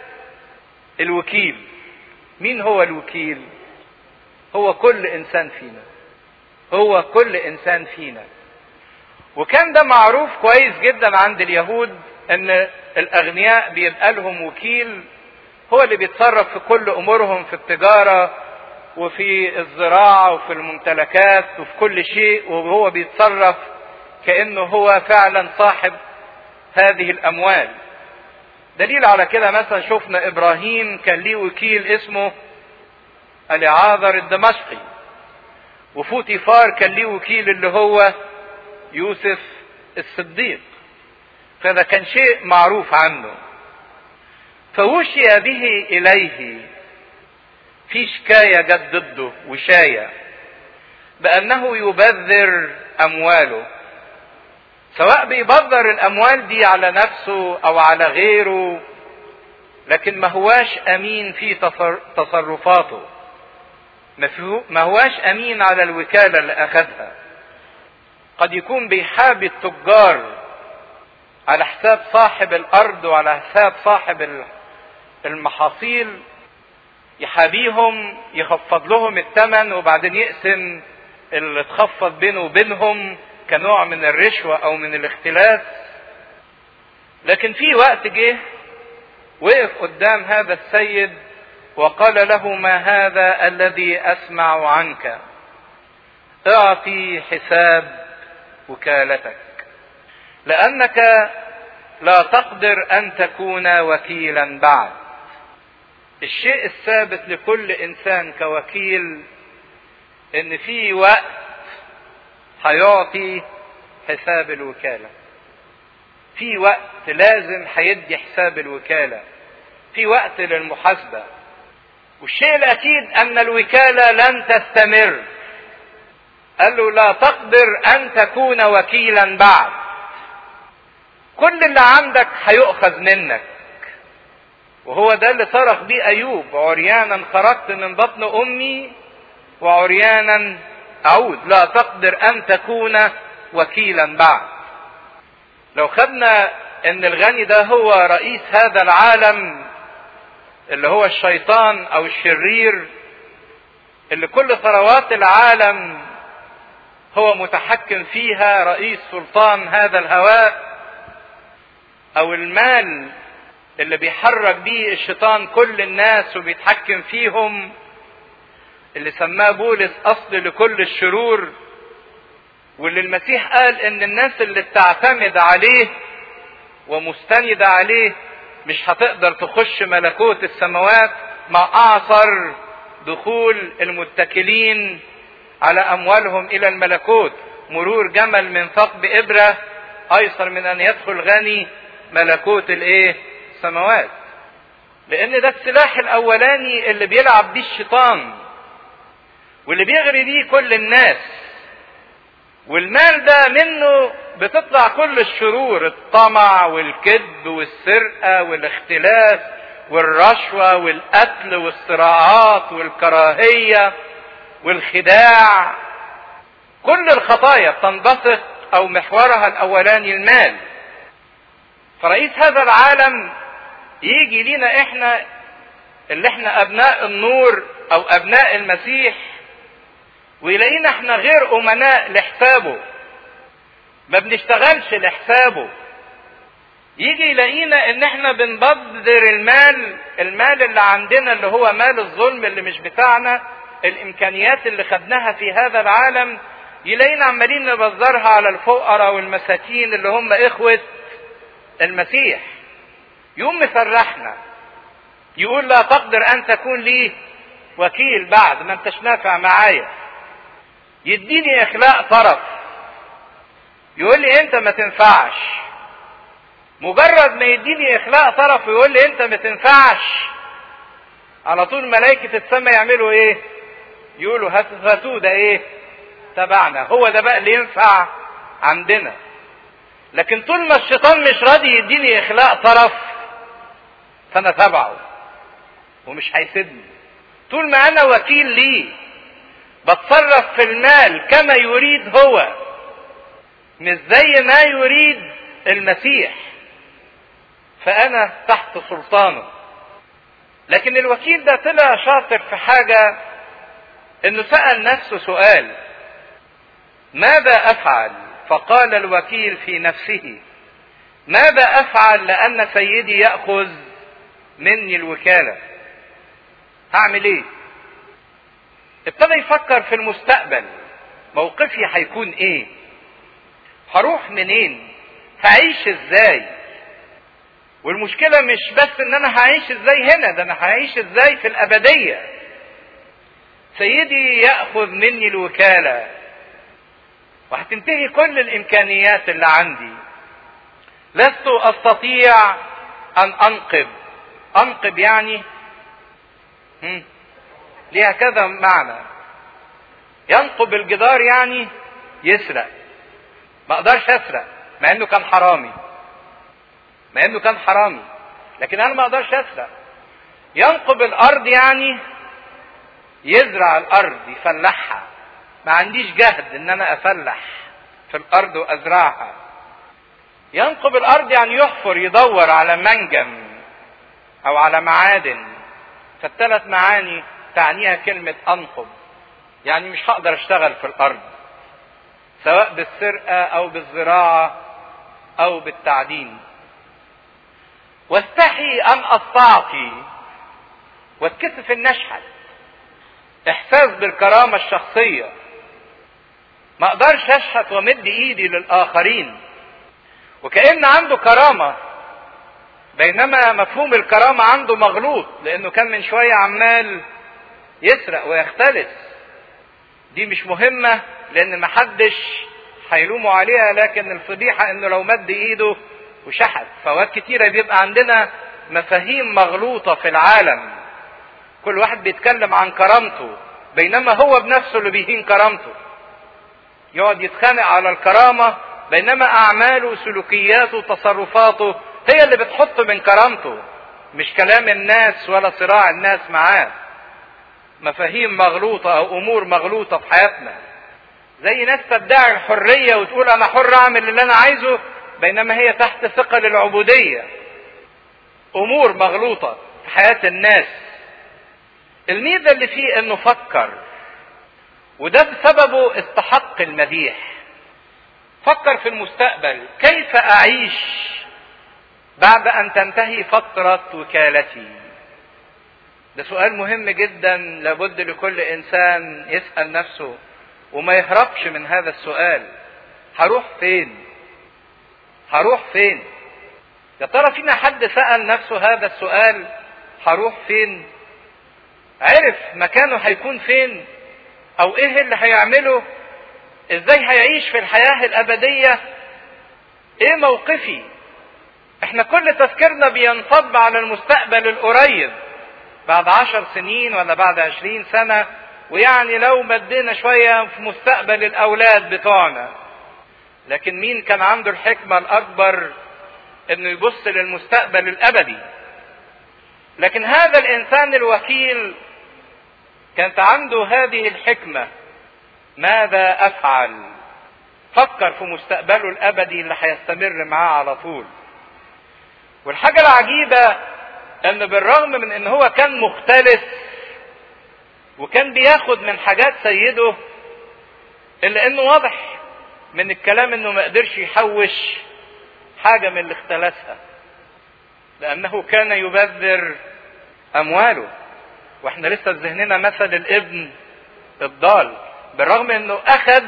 الوكيل مين هو الوكيل هو كل انسان فينا هو كل انسان فينا وكان ده معروف كويس جدا عند اليهود ان الاغنياء بيبقى لهم وكيل هو اللي بيتصرف في كل امورهم في التجاره وفي الزراعه وفي الممتلكات وفي كل شيء وهو بيتصرف كانه هو فعلا صاحب هذه الاموال دليل على كده مثلا شفنا ابراهيم كان ليه وكيل اسمه اليعاذر الدمشقي وفوتيفار كان ليه وكيل اللي هو يوسف الصديق فده كان شيء معروف عنه فوشي به اليه في شكاية جت ضده وشاية بأنه يبذر أمواله سواء بيبذر الأموال دي على نفسه أو على غيره لكن ما هواش أمين في تصرفاته ما هواش أمين على الوكالة اللي أخذها قد يكون بيحابي التجار على حساب صاحب الأرض وعلى حساب صاحب المحاصيل يحابيهم يخفض لهم الثمن وبعدين يقسم اللي اتخفض بينه وبينهم كنوع من الرشوة أو من الاختلاس لكن في وقت جه وقف قدام هذا السيد وقال له ما هذا الذي أسمع عنك اعطي حساب وكالتك لأنك لا تقدر أن تكون وكيلا بعد الشيء الثابت لكل انسان كوكيل ان في وقت هيعطي حساب الوكالة في وقت لازم هيدي حساب الوكالة في وقت للمحاسبة والشيء الاكيد ان الوكالة لن تستمر قال له لا تقدر ان تكون وكيلا بعد كل اللي عندك هيؤخذ منك وهو ده اللي صرخ بيه ايوب عريانا خرجت من بطن امي وعريانا اعود لا تقدر ان تكون وكيلا بعد لو خدنا ان الغني ده هو رئيس هذا العالم اللي هو الشيطان او الشرير اللي كل ثروات العالم هو متحكم فيها رئيس سلطان هذا الهواء او المال اللي بيحرك بيه الشيطان كل الناس وبيتحكم فيهم اللي سماه بولس اصل لكل الشرور واللي المسيح قال ان الناس اللي بتعتمد عليه ومستندة عليه مش هتقدر تخش ملكوت السماوات مع اعصر دخول المتكلين على اموالهم الى الملكوت مرور جمل من ثقب ابره ايسر من ان يدخل غني ملكوت الايه السماوات لان ده السلاح الاولاني اللي بيلعب بيه الشيطان واللي بيغري بيه كل الناس والمال ده منه بتطلع كل الشرور الطمع والكذب والسرقة والاختلاس والرشوة والقتل والصراعات والكراهية والخداع كل الخطايا بتنبسط او محورها الاولاني المال فرئيس هذا العالم يجي لينا احنا اللي احنا ابناء النور او ابناء المسيح ويلاقينا احنا غير امناء لحسابه ما بنشتغلش لحسابه يجي يلاقينا ان احنا بنبذر المال المال اللي عندنا اللي هو مال الظلم اللي مش بتاعنا الامكانيات اللي خدناها في هذا العالم يلاقينا عمالين نبذرها على الفقراء والمساكين اللي هم اخوة المسيح يقوم مفرحنا يقول لا تقدر ان تكون لي وكيل بعد ما انتش نافع معايا يديني اخلاق طرف يقول لي انت ما تنفعش مجرد ما يديني اخلاق طرف ويقول لي انت ما تنفعش على طول ملائكة السماء يعملوا ايه يقولوا هاتوا ده ايه تبعنا هو ده بقى اللي ينفع عندنا لكن طول ما الشيطان مش راضي يديني اخلاق طرف فانا تبعه ومش هيسيبني طول ما انا وكيل ليه بتصرف في المال كما يريد هو مش زي ما يريد المسيح فانا تحت سلطانه لكن الوكيل ده طلع شاطر في حاجة انه سأل نفسه سؤال ماذا افعل فقال الوكيل في نفسه ماذا افعل لان سيدي ياخذ مني الوكاله هعمل ايه ابتدى يفكر في المستقبل موقفي هيكون ايه هروح منين هعيش ازاي والمشكلة مش بس ان انا هعيش ازاي هنا ده انا هعيش ازاي في الابدية سيدي يأخذ مني الوكالة وهتنتهي كل الامكانيات اللي عندي لست استطيع ان انقذ انقذ يعني هم. ليها كذا معنى ينقب الجدار يعني يسرق ما اقدرش اسرق مع انه كان حرامي مع انه كان حرامي لكن انا ما اقدرش اسرق ينقب الارض يعني يزرع الارض يفلحها ما عنديش جهد ان انا افلح في الارض وازرعها ينقب الارض يعني يحفر يدور على منجم او على معادن فالثلاث معاني تعنيها كلمة انقب يعني مش هقدر اشتغل في الارض سواء بالسرقة او بالزراعة او بالتعدين واستحي ان استعطي واتكسف ان اشحت احساس بالكرامة الشخصية ما اقدرش اشحت وامد ايدي للاخرين وكأن عنده كرامة بينما مفهوم الكرامة عنده مغلوط لانه كان من شوية عمال يسرق ويختلس دي مش مهمة لان محدش هيلوموا عليها لكن الفضيحة انه لو مد ايده وشحت فوقت كتيرة بيبقى عندنا مفاهيم مغلوطة في العالم كل واحد بيتكلم عن كرامته بينما هو بنفسه اللي بيهين كرامته يقعد يتخانق على الكرامة بينما أعماله وسلوكياته وتصرفاته هي اللي بتحط من كرامته مش كلام الناس ولا صراع الناس معاه مفاهيم مغلوطة أو أمور مغلوطة في حياتنا زي ناس تدعي الحرية وتقول أنا حر أعمل اللي أنا عايزه بينما هي تحت ثقل العبودية أمور مغلوطة في حياة الناس الميزة اللي فيه إنه فكر وده بسببه استحق المديح فكر في المستقبل كيف أعيش بعد أن تنتهي فترة وكالتي ده سؤال مهم جدا لابد لكل إنسان يسأل نفسه وما يهربش من هذا السؤال هروح فين هروح فين يا ترى فينا حد سأل نفسه هذا السؤال هروح فين عرف مكانه هيكون فين او ايه اللي هيعمله ازاي هيعيش في الحياة الابدية ايه موقفي احنا كل تفكيرنا بينصب على المستقبل القريب بعد عشر سنين ولا بعد عشرين سنة ويعني لو مدينا شوية في مستقبل الاولاد بتوعنا لكن مين كان عنده الحكمة الاكبر انه يبص للمستقبل الابدي لكن هذا الانسان الوكيل كانت عنده هذه الحكمة ماذا افعل فكر في مستقبله الابدي اللي هيستمر معاه على طول والحاجة العجيبة ان بالرغم من ان هو كان مختلف وكان بياخد من حاجات سيده الا انه واضح من الكلام انه ما قدرش يحوش حاجة من اللي اختلسها لانه كان يبذر امواله واحنا لسه في ذهننا مثل الابن الضال بالرغم انه اخذ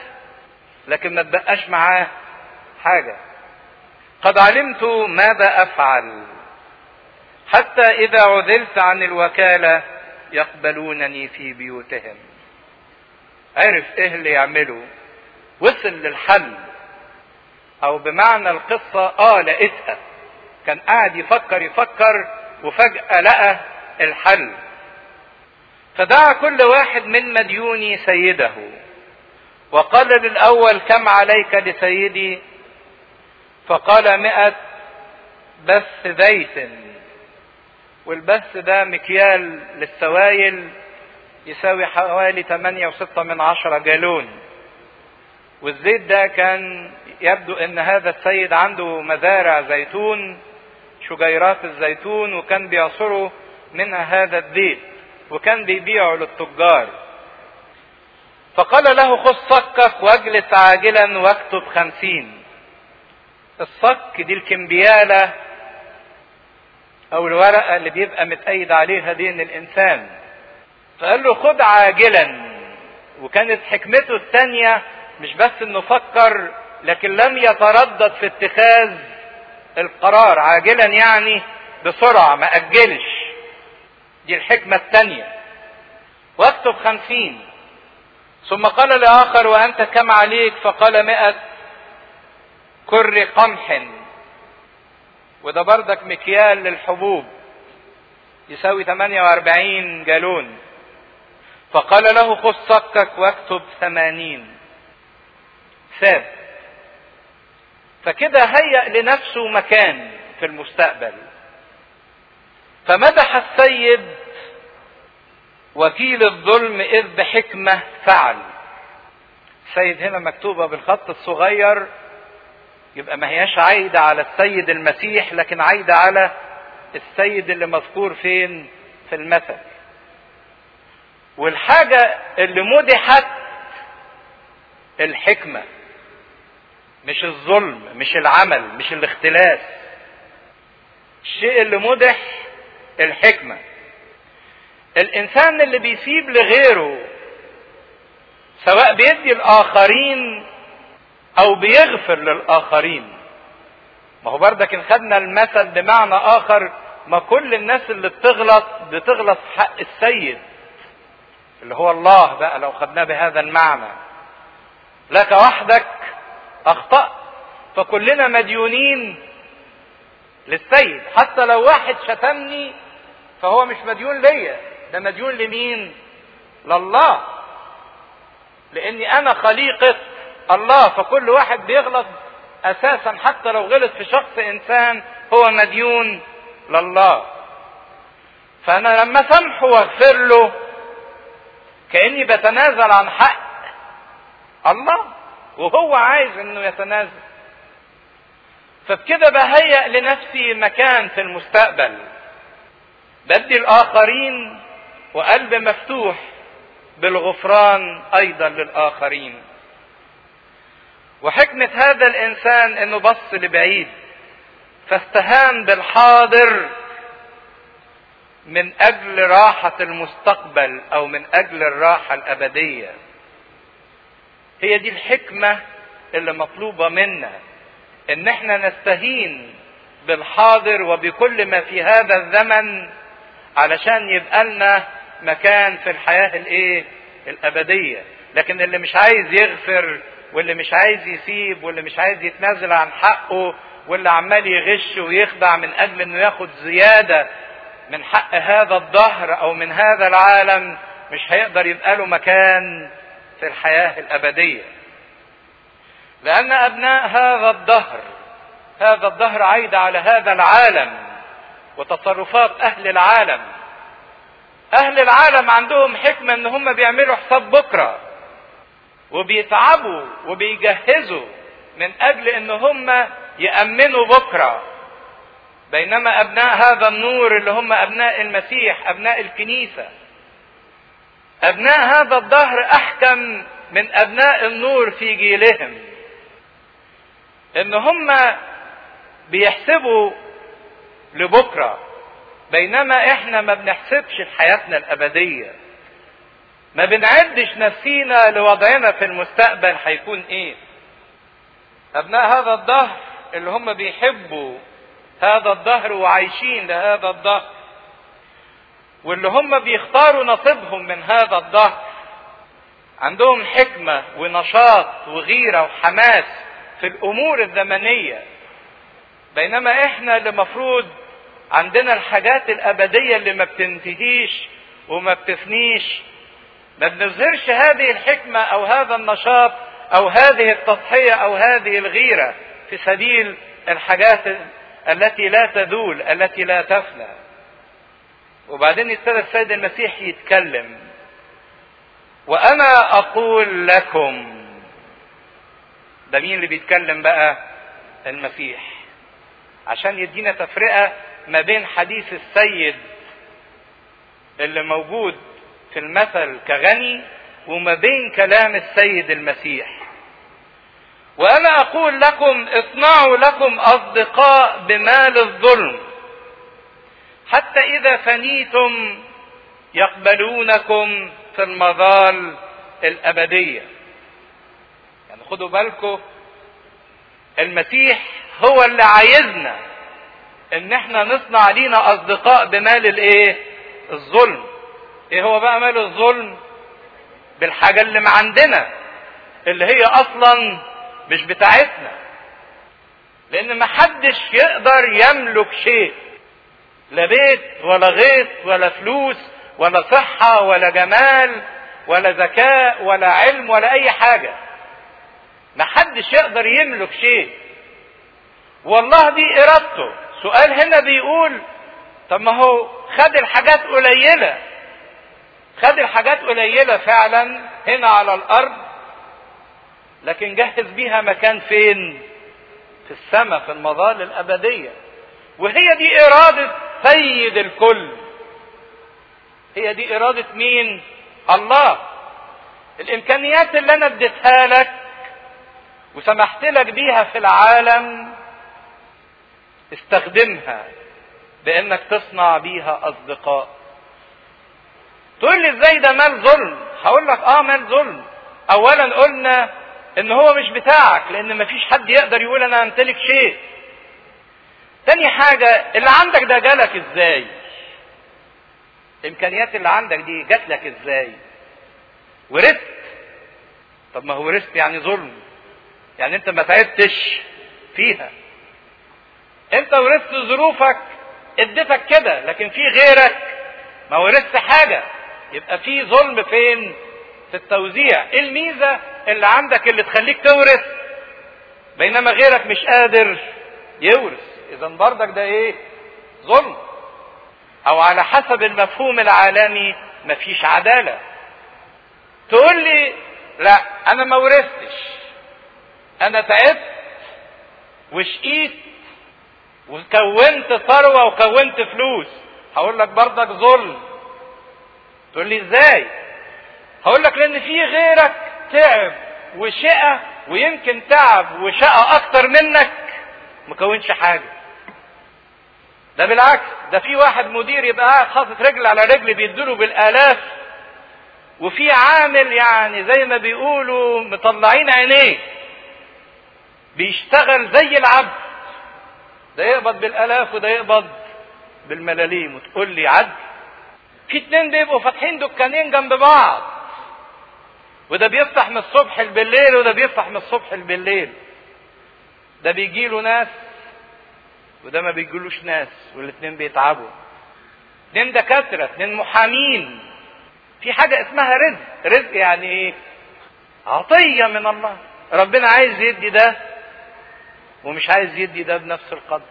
لكن ما تبقاش معاه حاجة قد علمت ماذا افعل حتى اذا عزلت عن الوكالة يقبلونني في بيوتهم عرف ايه اللي يعمله وصل للحل او بمعنى القصة اه لقيتها كان قاعد يفكر يفكر وفجأة لقى الحل فدعا كل واحد من مديوني سيده وقال للأول كم عليك لسيدي فقال مئة بث زيت والبث ده مكيال للسوائل يساوي حوالي 8 وستة من عشرة جالون والزيت ده كان يبدو ان هذا السيد عنده مزارع زيتون شجيرات الزيتون وكان بيعصروا منها هذا الزيت وكان بيبيعه للتجار فقال له خذ صكك واجلس عاجلا واكتب خمسين الصك دي الكمبيالة او الورقة اللي بيبقى متأيد عليها دين الانسان فقال له خذ عاجلا وكانت حكمته الثانية مش بس انه فكر لكن لم يتردد في اتخاذ القرار عاجلا يعني بسرعة ما أجلش دي الحكمة الثانية واكتب خمسين ثم قال لآخر وأنت كم عليك فقال مئة كر قمح وده بردك مكيال للحبوب يساوي 48 جالون فقال له خذ صكك واكتب ثمانين ساب فكده هيأ لنفسه مكان في المستقبل فمدح السيد وكيل الظلم إذ بحكمة فعل السيد هنا مكتوبة بالخط الصغير يبقى ما هياش عايدة على السيد المسيح لكن عايدة على السيد اللي مذكور فين في المثل والحاجة اللي مدحت الحكمة مش الظلم مش العمل مش الاختلاس الشيء اللي مدح الحكمة الإنسان اللي بيسيب لغيره سواء بيدي الآخرين أو بيغفر للآخرين ما هو بردك إن خدنا المثل بمعنى آخر ما كل الناس اللي بتغلط بتغلط في حق السيد اللي هو الله بقى لو خدناه بهذا المعنى لك وحدك أخطأت فكلنا مديونين للسيد حتى لو واحد شتمني فهو مش مديون ليا ده مديون لمين لله لاني انا خليقة الله فكل واحد بيغلط اساسا حتى لو غلط في شخص انسان هو مديون لله فانا لما سامحه واغفر له كاني بتنازل عن حق الله وهو عايز انه يتنازل فبكده بهيأ لنفسي مكان في المستقبل بدي الآخرين وقلب مفتوح بالغفران أيضا للآخرين وحكمة هذا الإنسان إنه بص لبعيد فاستهان بالحاضر من أجل راحة المستقبل أو من أجل الراحة الأبدية هي دي الحكمة اللي مطلوبة منا إن احنا نستهين بالحاضر وبكل ما في هذا الزمن علشان يبقى لنا مكان في الحياة الايه الابدية لكن اللي مش عايز يغفر واللي مش عايز يسيب واللي مش عايز يتنازل عن حقه واللي عمال يغش ويخدع من اجل انه ياخد زيادة من حق هذا الظهر او من هذا العالم مش هيقدر يبقى له مكان في الحياة الابدية لان ابناء هذا الظهر هذا الظهر عايد على هذا العالم وتصرفات اهل العالم اهل العالم عندهم حكمة ان هم بيعملوا حساب بكرة وبيتعبوا وبيجهزوا من اجل ان هم يأمنوا بكرة بينما ابناء هذا النور اللي هم ابناء المسيح ابناء الكنيسة ابناء هذا الظهر احكم من ابناء النور في جيلهم ان هم بيحسبوا لبكره بينما احنا ما بنحسبش في حياتنا الابديه ما بنعدش نفسينا لوضعنا في المستقبل هيكون ايه ابناء هذا الظهر اللي هم بيحبوا هذا الظهر وعايشين لهذا الظهر واللي هم بيختاروا نصيبهم من هذا الظهر عندهم حكمة ونشاط وغيرة وحماس في الأمور الزمنية بينما احنا اللي مفروض عندنا الحاجات الأبدية اللي ما بتنتهيش وما بتفنيش ما بنظهرش هذه الحكمة أو هذا النشاط أو هذه التضحية أو هذه الغيرة في سبيل الحاجات التي لا تذول التي لا تفنى وبعدين ابتدى السيد المسيح يتكلم وأنا أقول لكم ده مين اللي بيتكلم بقى المسيح عشان يدينا تفرقة ما بين حديث السيد اللي موجود في المثل كغني وما بين كلام السيد المسيح وانا اقول لكم اصنعوا لكم اصدقاء بمال الظلم حتى اذا فنيتم يقبلونكم في المظال الابديه يعني خدوا بالكم المسيح هو اللي عايزنا ان احنا نصنع لينا اصدقاء بمال الايه الظلم ايه هو بقى مال الظلم بالحاجة اللي ما عندنا اللي هي اصلا مش بتاعتنا لان ما حدش يقدر يملك شيء لا بيت ولا غيط ولا فلوس ولا صحة ولا جمال ولا ذكاء ولا علم ولا اي حاجة ما حدش يقدر يملك شيء والله دي ارادته سؤال هنا بيقول طب ما هو خد الحاجات قليلة خد الحاجات قليلة فعلا هنا على الارض لكن جهز بيها مكان فين في السماء في المظال الابدية وهي دي ارادة سيد الكل هي دي ارادة مين الله الامكانيات اللي انا اديتها لك وسمحت لك بيها في العالم استخدمها بانك تصنع بيها اصدقاء تقول لي ازاي ده مال ظلم هقول لك اه مال ظلم اولا قلنا ان هو مش بتاعك لان مفيش حد يقدر يقول انا امتلك شيء تاني حاجة اللي عندك ده جالك ازاي الامكانيات اللي عندك دي جات لك ازاي ورثت طب ما هو ورثت يعني ظلم يعني انت ما تعبتش فيها انت ورثت ظروفك اديتك كده لكن في غيرك ما ورثت حاجه يبقى في ظلم فين في التوزيع ايه الميزه اللي عندك اللي تخليك تورث بينما غيرك مش قادر يورث اذا بردك ده ايه ظلم او على حسب المفهوم العالمي مفيش عداله تقول لي لا انا ما ورثتش انا تعبت وشقيت وكونت ثروة وكونت فلوس هقول لك بردك ظلم تقول لي ازاي هقول لك لان في غيرك تعب وشقى ويمكن تعب وشقى اكتر منك مكونش حاجة ده بالعكس ده في واحد مدير يبقى قاعد حاطط رجل على رجل بيديله بالالاف وفي عامل يعني زي ما بيقولوا مطلعين عينيه بيشتغل زي العبد ده يقبض بالالاف وده يقبض بالملاليم وتقول لي عدل في اتنين بيبقوا فاتحين دكانين جنب بعض وده بيفتح من الصبح بالليل وده بيفتح من الصبح بالليل ده بيجي له ناس وده ما بيجيلوش ناس والاتنين بيتعبوا اتنين دكاتره اتنين محامين في حاجه اسمها رزق رزق يعني ايه عطيه من الله ربنا عايز يدي ده ومش عايز يدي ده بنفس القدر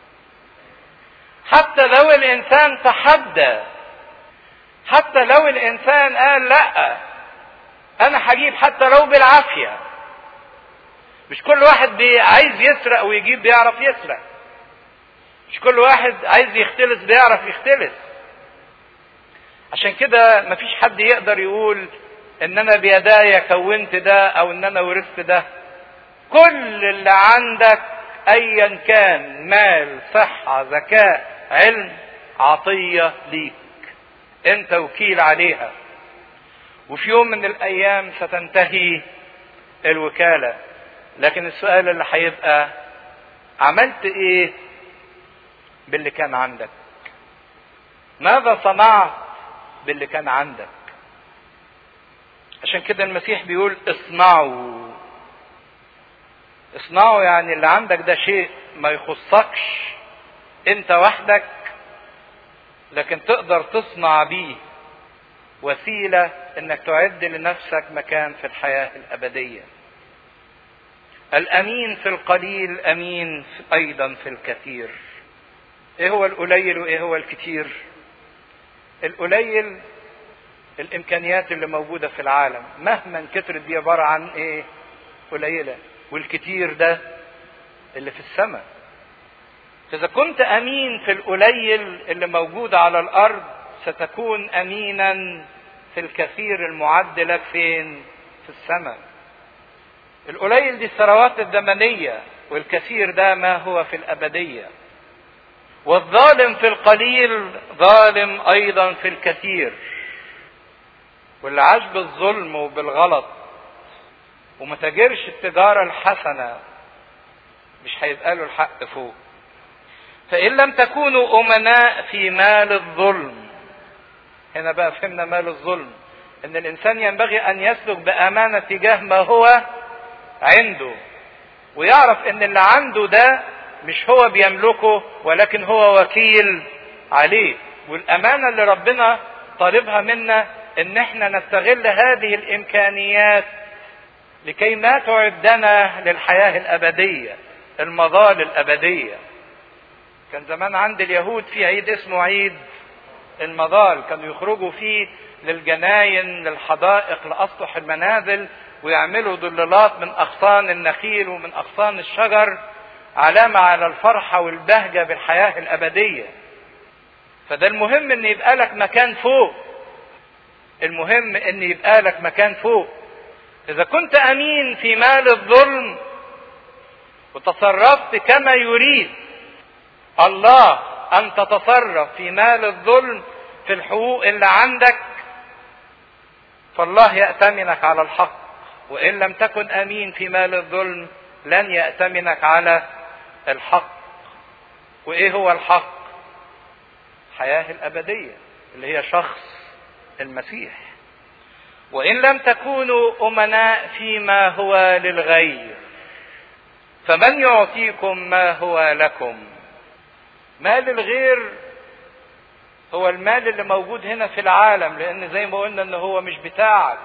حتى لو الانسان تحدى حتى لو الانسان قال لا انا هجيب حتى لو بالعافيه مش كل واحد بي عايز يسرق ويجيب بيعرف يسرق مش كل واحد عايز يختلس بيعرف يختلس عشان كده مفيش حد يقدر يقول ان انا بيدايا كونت ده او ان انا ورثت ده كل اللي عندك ايا كان مال صحة ذكاء علم عطية ليك انت وكيل عليها وفي يوم من الايام ستنتهي الوكالة لكن السؤال اللي هيبقى عملت ايه باللي كان عندك ماذا صنعت باللي كان عندك عشان كده المسيح بيقول اصنعوا اصنعوا يعني اللي عندك ده شيء ما يخصكش انت وحدك لكن تقدر تصنع بيه وسيلة انك تعد لنفسك مكان في الحياة الابدية الامين في القليل امين ايضا في الكثير ايه هو القليل وايه هو الكثير القليل الامكانيات اللي موجودة في العالم مهما كترت دي عبارة عن ايه قليلة والكتير ده اللي في السماء فإذا كنت أمين في القليل اللي موجود على الأرض ستكون أمينا في الكثير المعد لك فين في السماء القليل دي الثروات الزمنية والكثير ده ما هو في الأبدية والظالم في القليل ظالم أيضا في الكثير واللي عاش بالظلم وبالغلط وما تاجرش التجارة الحسنة مش هيبقى له الحق فوق فإن لم تكونوا أمناء في مال الظلم هنا بقى فهمنا مال الظلم ان الانسان ينبغي ان يسلك بامانه تجاه ما هو عنده ويعرف ان اللي عنده ده مش هو بيملكه ولكن هو وكيل عليه والامانه اللي ربنا طالبها منا ان احنا نستغل هذه الامكانيات لكي ما تعدنا للحياه الابديه المظال الابديه كان زمان عند اليهود في عيد اسمه عيد المظال كانوا يخرجوا فيه للجناين للحدائق لاسطح المنازل ويعملوا ضلالات من اغصان النخيل ومن اغصان الشجر علامه على الفرحه والبهجه بالحياه الابديه فده المهم ان يبقى لك مكان فوق المهم ان يبقى لك مكان فوق اذا كنت امين في مال الظلم وتصرفت كما يريد الله ان تتصرف في مال الظلم في الحقوق اللي عندك فالله يأتمنك على الحق وإن لم تكن أمين في مال الظلم لن يأتمنك على الحق وإيه هو الحق الحياة الأبدية اللي هي شخص المسيح وإن لم تكونوا أمناء فيما هو للغير فمن يعطيكم ما هو لكم مال الغير هو المال اللي موجود هنا في العالم لان زي ما قلنا ان هو مش بتاعك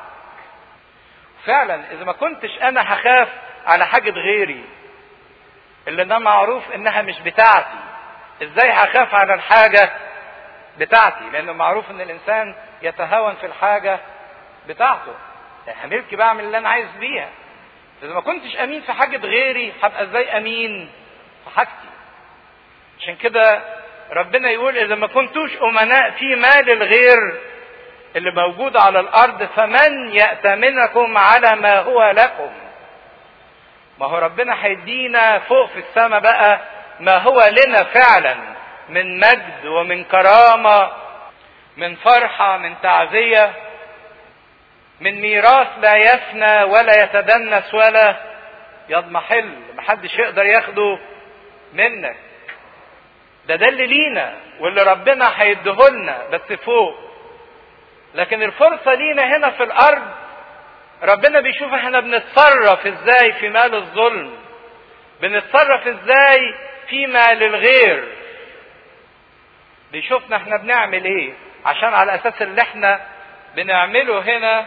فعلا اذا ما كنتش انا هخاف على حاجة غيري اللي انا معروف انها مش بتاعتي ازاي هخاف على الحاجة بتاعتي لانه معروف ان الانسان يتهاون في الحاجة بتاعته ملكي بعمل اللي انا عايز بيها اذا ما كنتش امين في حاجة غيري هبقى ازاي امين في حاجتي عشان كده ربنا يقول اذا ما كنتوش امناء في مال الغير اللي موجود على الارض فمن يأتمنكم على ما هو لكم ما هو ربنا هيدينا فوق في السماء بقى ما هو لنا فعلا من مجد ومن كرامة من فرحة من تعزية من ميراث لا يفنى ولا يتدنس ولا يضمحل محدش يقدر ياخده منك ده ده اللي لينا واللي ربنا هيديهولنا بس فوق لكن الفرصة لينا هنا في الأرض ربنا بيشوف احنا بنتصرف ازاي في مال الظلم بنتصرف ازاي فيما للغير بيشوفنا احنا بنعمل ايه عشان على اساس اللي احنا بنعمله هنا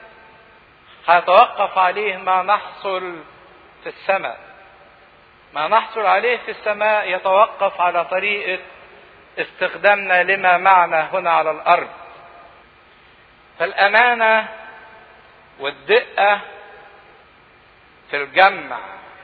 هيتوقف عليه ما نحصل في السماء ما نحصل عليه في السماء يتوقف على طريقة استخدامنا لما معنا هنا على الأرض فالأمانة والدقة في الجمع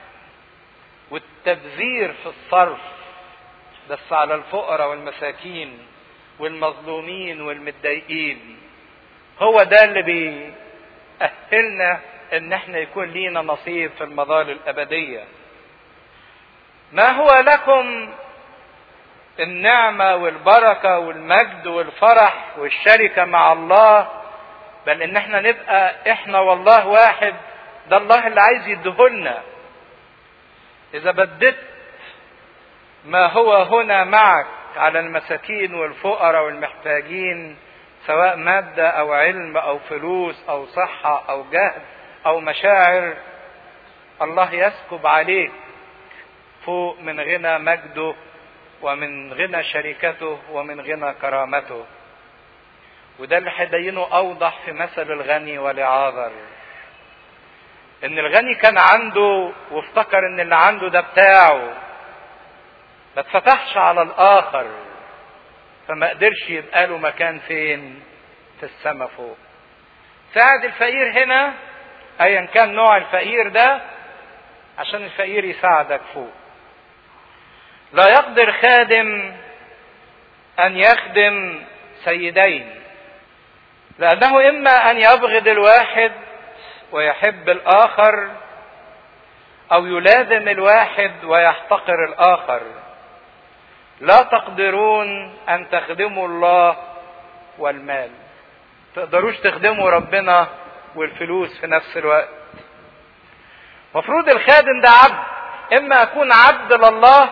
والتبذير في الصرف بس على الفقراء والمساكين والمظلومين والمتضايقين هو ده اللي بيأهلنا ان احنا يكون لينا نصيب في المظال الابديه ما هو لكم النعمة والبركة والمجد والفرح والشركة مع الله بل ان احنا نبقى احنا والله واحد ده الله اللي عايز يديهولنا اذا بدت ما هو هنا معك على المساكين والفقراء والمحتاجين سواء مادة او علم او فلوس او صحة او جهد او مشاعر الله يسكب عليك فوق من غنى مجده ومن غنى شركته ومن غنى كرامته وده اللي هيبينه اوضح في مثل الغني ولعاذر ان الغني كان عنده وافتكر ان اللي عنده ده بتاعه ما اتفتحش على الاخر فما قدرش يبقى له مكان فين في السماء فوق ساعد الفقير هنا ايا كان نوع الفقير ده عشان الفقير يساعدك فوق لا يقدر خادم ان يخدم سيدين لأنه إما أن يبغض الواحد ويحب الآخر أو يلازم الواحد ويحتقر الآخر لا تقدرون أن تخدموا الله والمال تقدروش تخدموا ربنا والفلوس في نفس الوقت مفروض الخادم ده عبد اما اكون عبد لله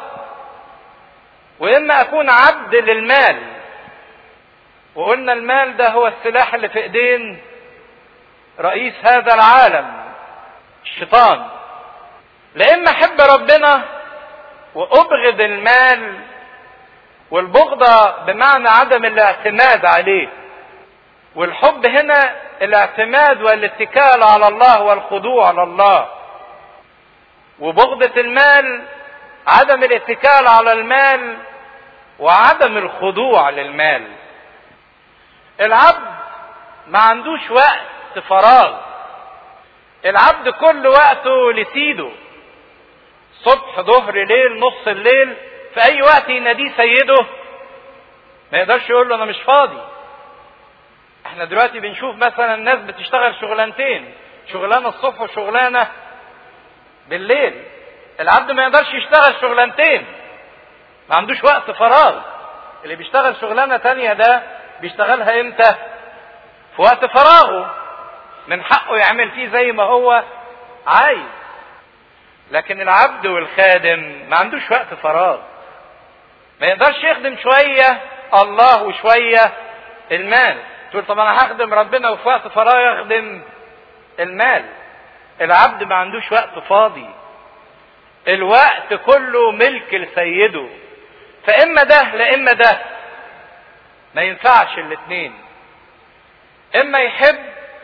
واما اكون عبد للمال وقلنا المال ده هو السلاح اللي في ايدين رئيس هذا العالم الشيطان لا اما احب ربنا وابغض المال والبغضة بمعنى عدم الاعتماد عليه والحب هنا الاعتماد والاتكال على الله والخضوع على الله وبغضة المال عدم الاتكال على المال وعدم الخضوع للمال العبد ما عندوش وقت فراغ العبد كل وقته لسيده صبح ظهر ليل نص الليل في اي وقت يناديه سيده ما يقدرش يقول له انا مش فاضي احنا دلوقتي بنشوف مثلا الناس بتشتغل شغلانتين شغلانه الصبح وشغلانه بالليل العبد ما يقدرش يشتغل شغلانتين ما عندوش وقت فراغ اللي بيشتغل شغلانه تانية ده بيشتغلها امتى في وقت فراغه من حقه يعمل فيه زي ما هو عايز لكن العبد والخادم ما عندوش وقت فراغ ما يقدرش يخدم شوية الله وشوية المال تقول طب انا هخدم ربنا وفي وقت فراغ يخدم المال العبد ما عندوش وقت فاضي الوقت كله ملك لسيده فاما ده لا اما ده ما ينفعش الاثنين اما يحب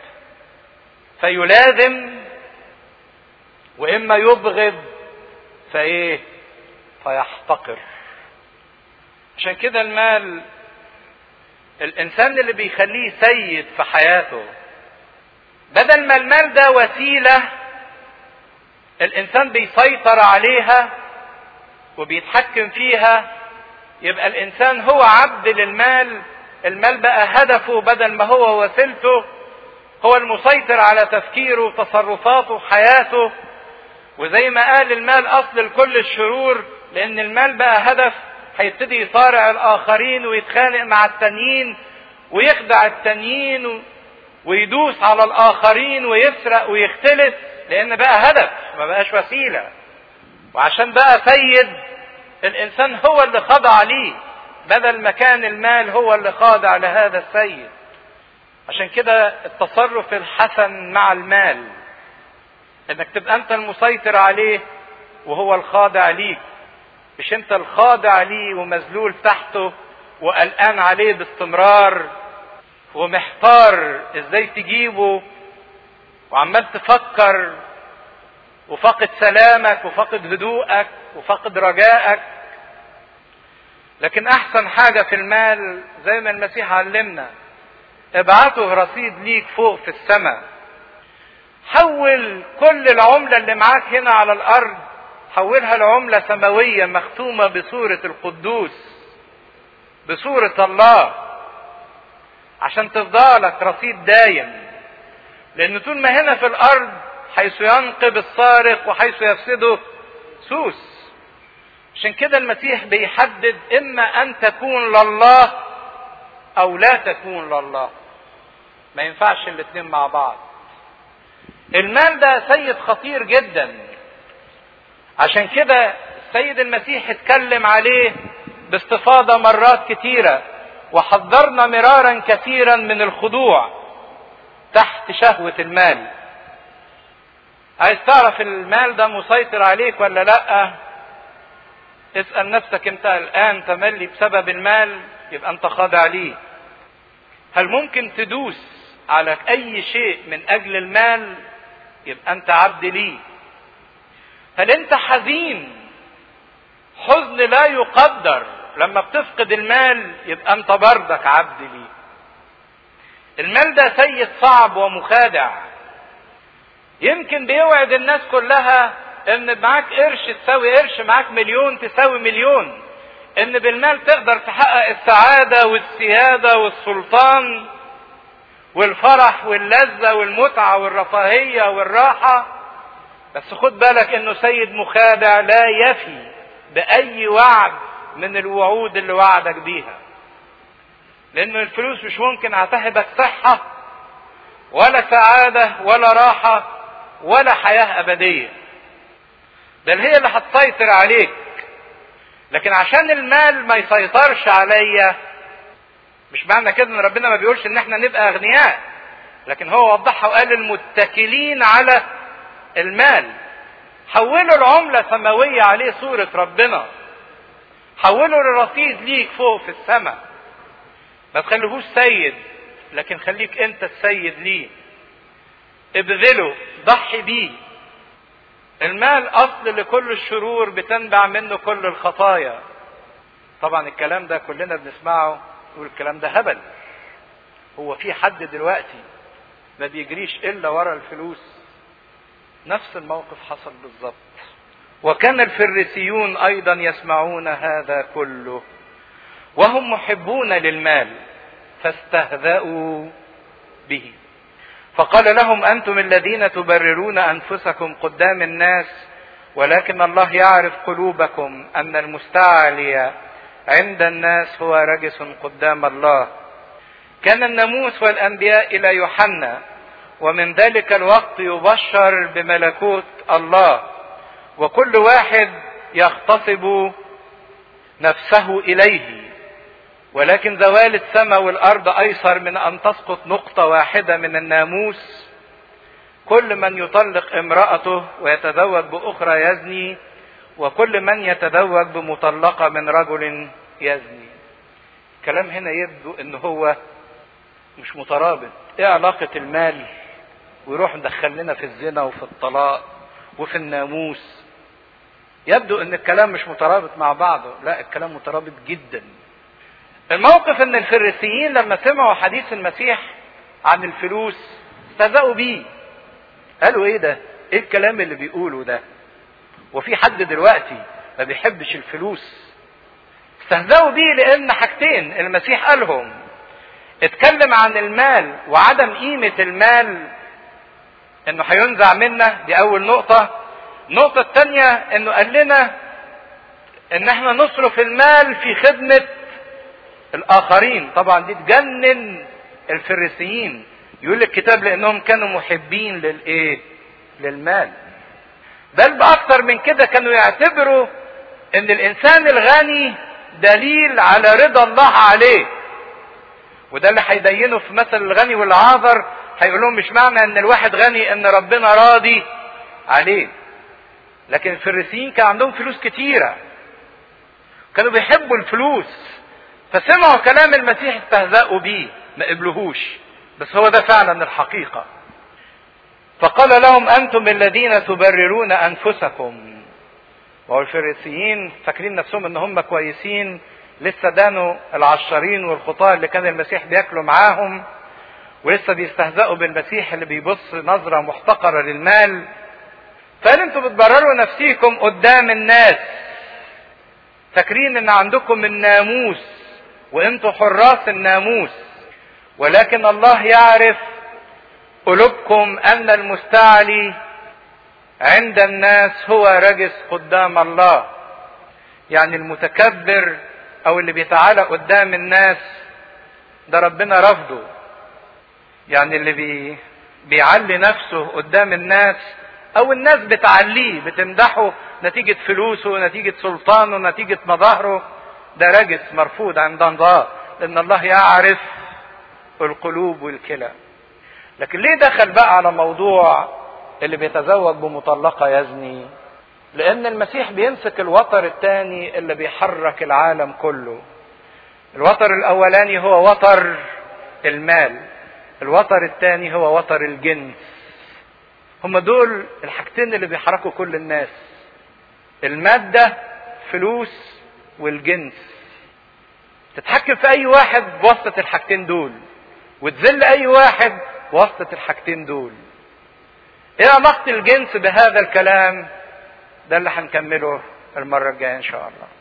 فيلازم واما يبغض فايه فيحتقر عشان كده المال الانسان اللي بيخليه سيد في حياته بدل ما المال ده وسيله الانسان بيسيطر عليها وبيتحكم فيها يبقى الانسان هو عبد للمال المال بقى هدفه بدل ما هو وسيلته هو المسيطر على تفكيره وتصرفاته وحياته وزي ما قال المال اصل لكل الشرور لان المال بقى هدف هيبتدي يصارع الاخرين ويتخانق مع التانيين ويخدع التانيين ويدوس على الاخرين ويسرق ويختلس لان بقى هدف ما بقاش وسيله وعشان بقى سيد الانسان هو اللي خضع ليه بدل ما كان المال هو اللي خاضع لهذا السيد عشان كده التصرف الحسن مع المال انك تبقى انت المسيطر عليه وهو الخاضع ليك مش انت الخاضع ليه ومذلول تحته وقلقان عليه باستمرار ومحتار ازاي تجيبه وعمال تفكر وفقد سلامك وفقد هدوءك وفقد رجائك لكن احسن حاجة في المال زي ما المسيح علمنا ابعته رصيد ليك فوق في السماء حول كل العملة اللي معاك هنا على الارض حولها لعملة سماوية مختومة بصورة القدوس بصورة الله عشان تفضلك رصيد دايم لان طول ما هنا في الارض حيث ينقب السارق وحيث يفسده سوس عشان كده المسيح بيحدد اما ان تكون لله او لا تكون لله ما ينفعش الاتنين مع بعض المال ده سيد خطير جدا عشان كده السيد المسيح اتكلم عليه باستفاضه مرات كتيره وحذرنا مرارا كثيرا من الخضوع تحت شهوه المال عايز تعرف المال ده مسيطر عليك ولا لا اسال نفسك انت الان تملي بسبب المال يبقى انت خاضع ليه هل ممكن تدوس على اي شيء من اجل المال يبقى انت عبد ليه هل انت حزين حزن لا يقدر لما بتفقد المال يبقى انت بردك عبد ليه المال ده سيد صعب ومخادع يمكن بيوعد الناس كلها ان معاك قرش تساوي قرش معاك مليون تساوي مليون ان بالمال تقدر تحقق السعادة والسيادة والسلطان والفرح واللذة والمتعة والرفاهية والراحة بس خد بالك انه سيد مخادع لا يفي بأي وعد من الوعود اللي وعدك بيها لأن الفلوس مش ممكن هتهبك صحة ولا سعادة ولا راحة ولا حياة أبدية بل هي اللي هتسيطر عليك لكن عشان المال ما يسيطرش عليا مش معنى كده ان ربنا ما بيقولش ان احنا نبقى اغنياء لكن هو وضحها وقال المتكلين على المال حولوا العملة سماوية عليه صورة ربنا حولوا الرصيد ليك فوق في السماء ما تخليهوش سيد لكن خليك انت السيد ليه ابذله ضحي بيه المال اصل لكل الشرور بتنبع منه كل الخطايا طبعا الكلام ده كلنا بنسمعه نقول الكلام ده هبل هو في حد دلوقتي ما بيجريش الا ورا الفلوس نفس الموقف حصل بالظبط وكان الفريسيون ايضا يسمعون هذا كله وهم محبون للمال فاستهزأوا به فقال لهم انتم الذين تبررون انفسكم قدام الناس ولكن الله يعرف قلوبكم ان المستعلي عند الناس هو رجس قدام الله كان الناموس والانبياء الى يوحنا ومن ذلك الوقت يبشر بملكوت الله وكل واحد يغتصب نفسه اليه ولكن زوال السماء والارض ايسر من ان تسقط نقطه واحده من الناموس كل من يطلق امراته ويتزوج باخرى يزني وكل من يتزوج بمطلقه من رجل يزني الكلام هنا يبدو ان هو مش مترابط ايه علاقه المال ويروح مدخل لنا في الزنا وفي الطلاق وفي الناموس يبدو ان الكلام مش مترابط مع بعضه لا الكلام مترابط جدا الموقف ان الفريسيين لما سمعوا حديث المسيح عن الفلوس استهزأوا بيه قالوا ايه ده ايه الكلام اللي بيقوله ده وفي حد دلوقتي ما بيحبش الفلوس استهزأوا بيه لان حاجتين المسيح قالهم اتكلم عن المال وعدم قيمة المال انه هينزع منا دي اول نقطة النقطة الثانية انه قال لنا ان احنا نصرف المال في خدمة الاخرين طبعا دي تجنن الفريسيين يقول الكتاب لانهم كانوا محبين للايه للمال بل باكثر من كده كانوا يعتبروا ان الانسان الغني دليل على رضا الله عليه وده اللي هيدينه في مثل الغني والعاذر هيقول لهم مش معنى ان الواحد غني ان ربنا راضي عليه لكن الفريسيين كان عندهم فلوس كتيرة كانوا بيحبوا الفلوس فسمعوا كلام المسيح استهزأوا بيه ما قبلوهوش بس هو ده فعلا الحقيقة فقال لهم أنتم الذين تبررون أنفسكم وهو الفريسيين فاكرين نفسهم ان هم كويسين لسه دانوا العشارين والخطاة اللي كان المسيح بياكلوا معاهم ولسه بيستهزئوا بالمسيح اللي بيبص نظرة محتقرة للمال فقال انتوا بتبرروا نفسيكم قدام الناس فاكرين ان عندكم الناموس وانتوا حراس الناموس ولكن الله يعرف قلوبكم ان المستعلي عند الناس هو رجس قدام الله يعني المتكبر او اللي بيتعالى قدام الناس ده ربنا رفضه يعني اللي بي بيعلي نفسه قدام الناس او الناس بتعليه بتمدحه نتيجة فلوسه نتيجة سلطانه نتيجة مظاهره ده رجس مرفوض عند الله لان الله يعرف القلوب والكلى لكن ليه دخل بقى على موضوع اللي بيتزوج بمطلقة يزني لان المسيح بيمسك الوتر الثاني اللي بيحرك العالم كله الوتر الاولاني هو وتر المال الوتر الثاني هو وتر الجنس هم دول الحاجتين اللي بيحركوا كل الناس المادة فلوس والجنس تتحكم في اي واحد بواسطة الحاجتين دول وتذل اي واحد بواسطة الحاجتين دول ايه علاقة الجنس بهذا الكلام ده اللي هنكمله المرة الجاية ان شاء الله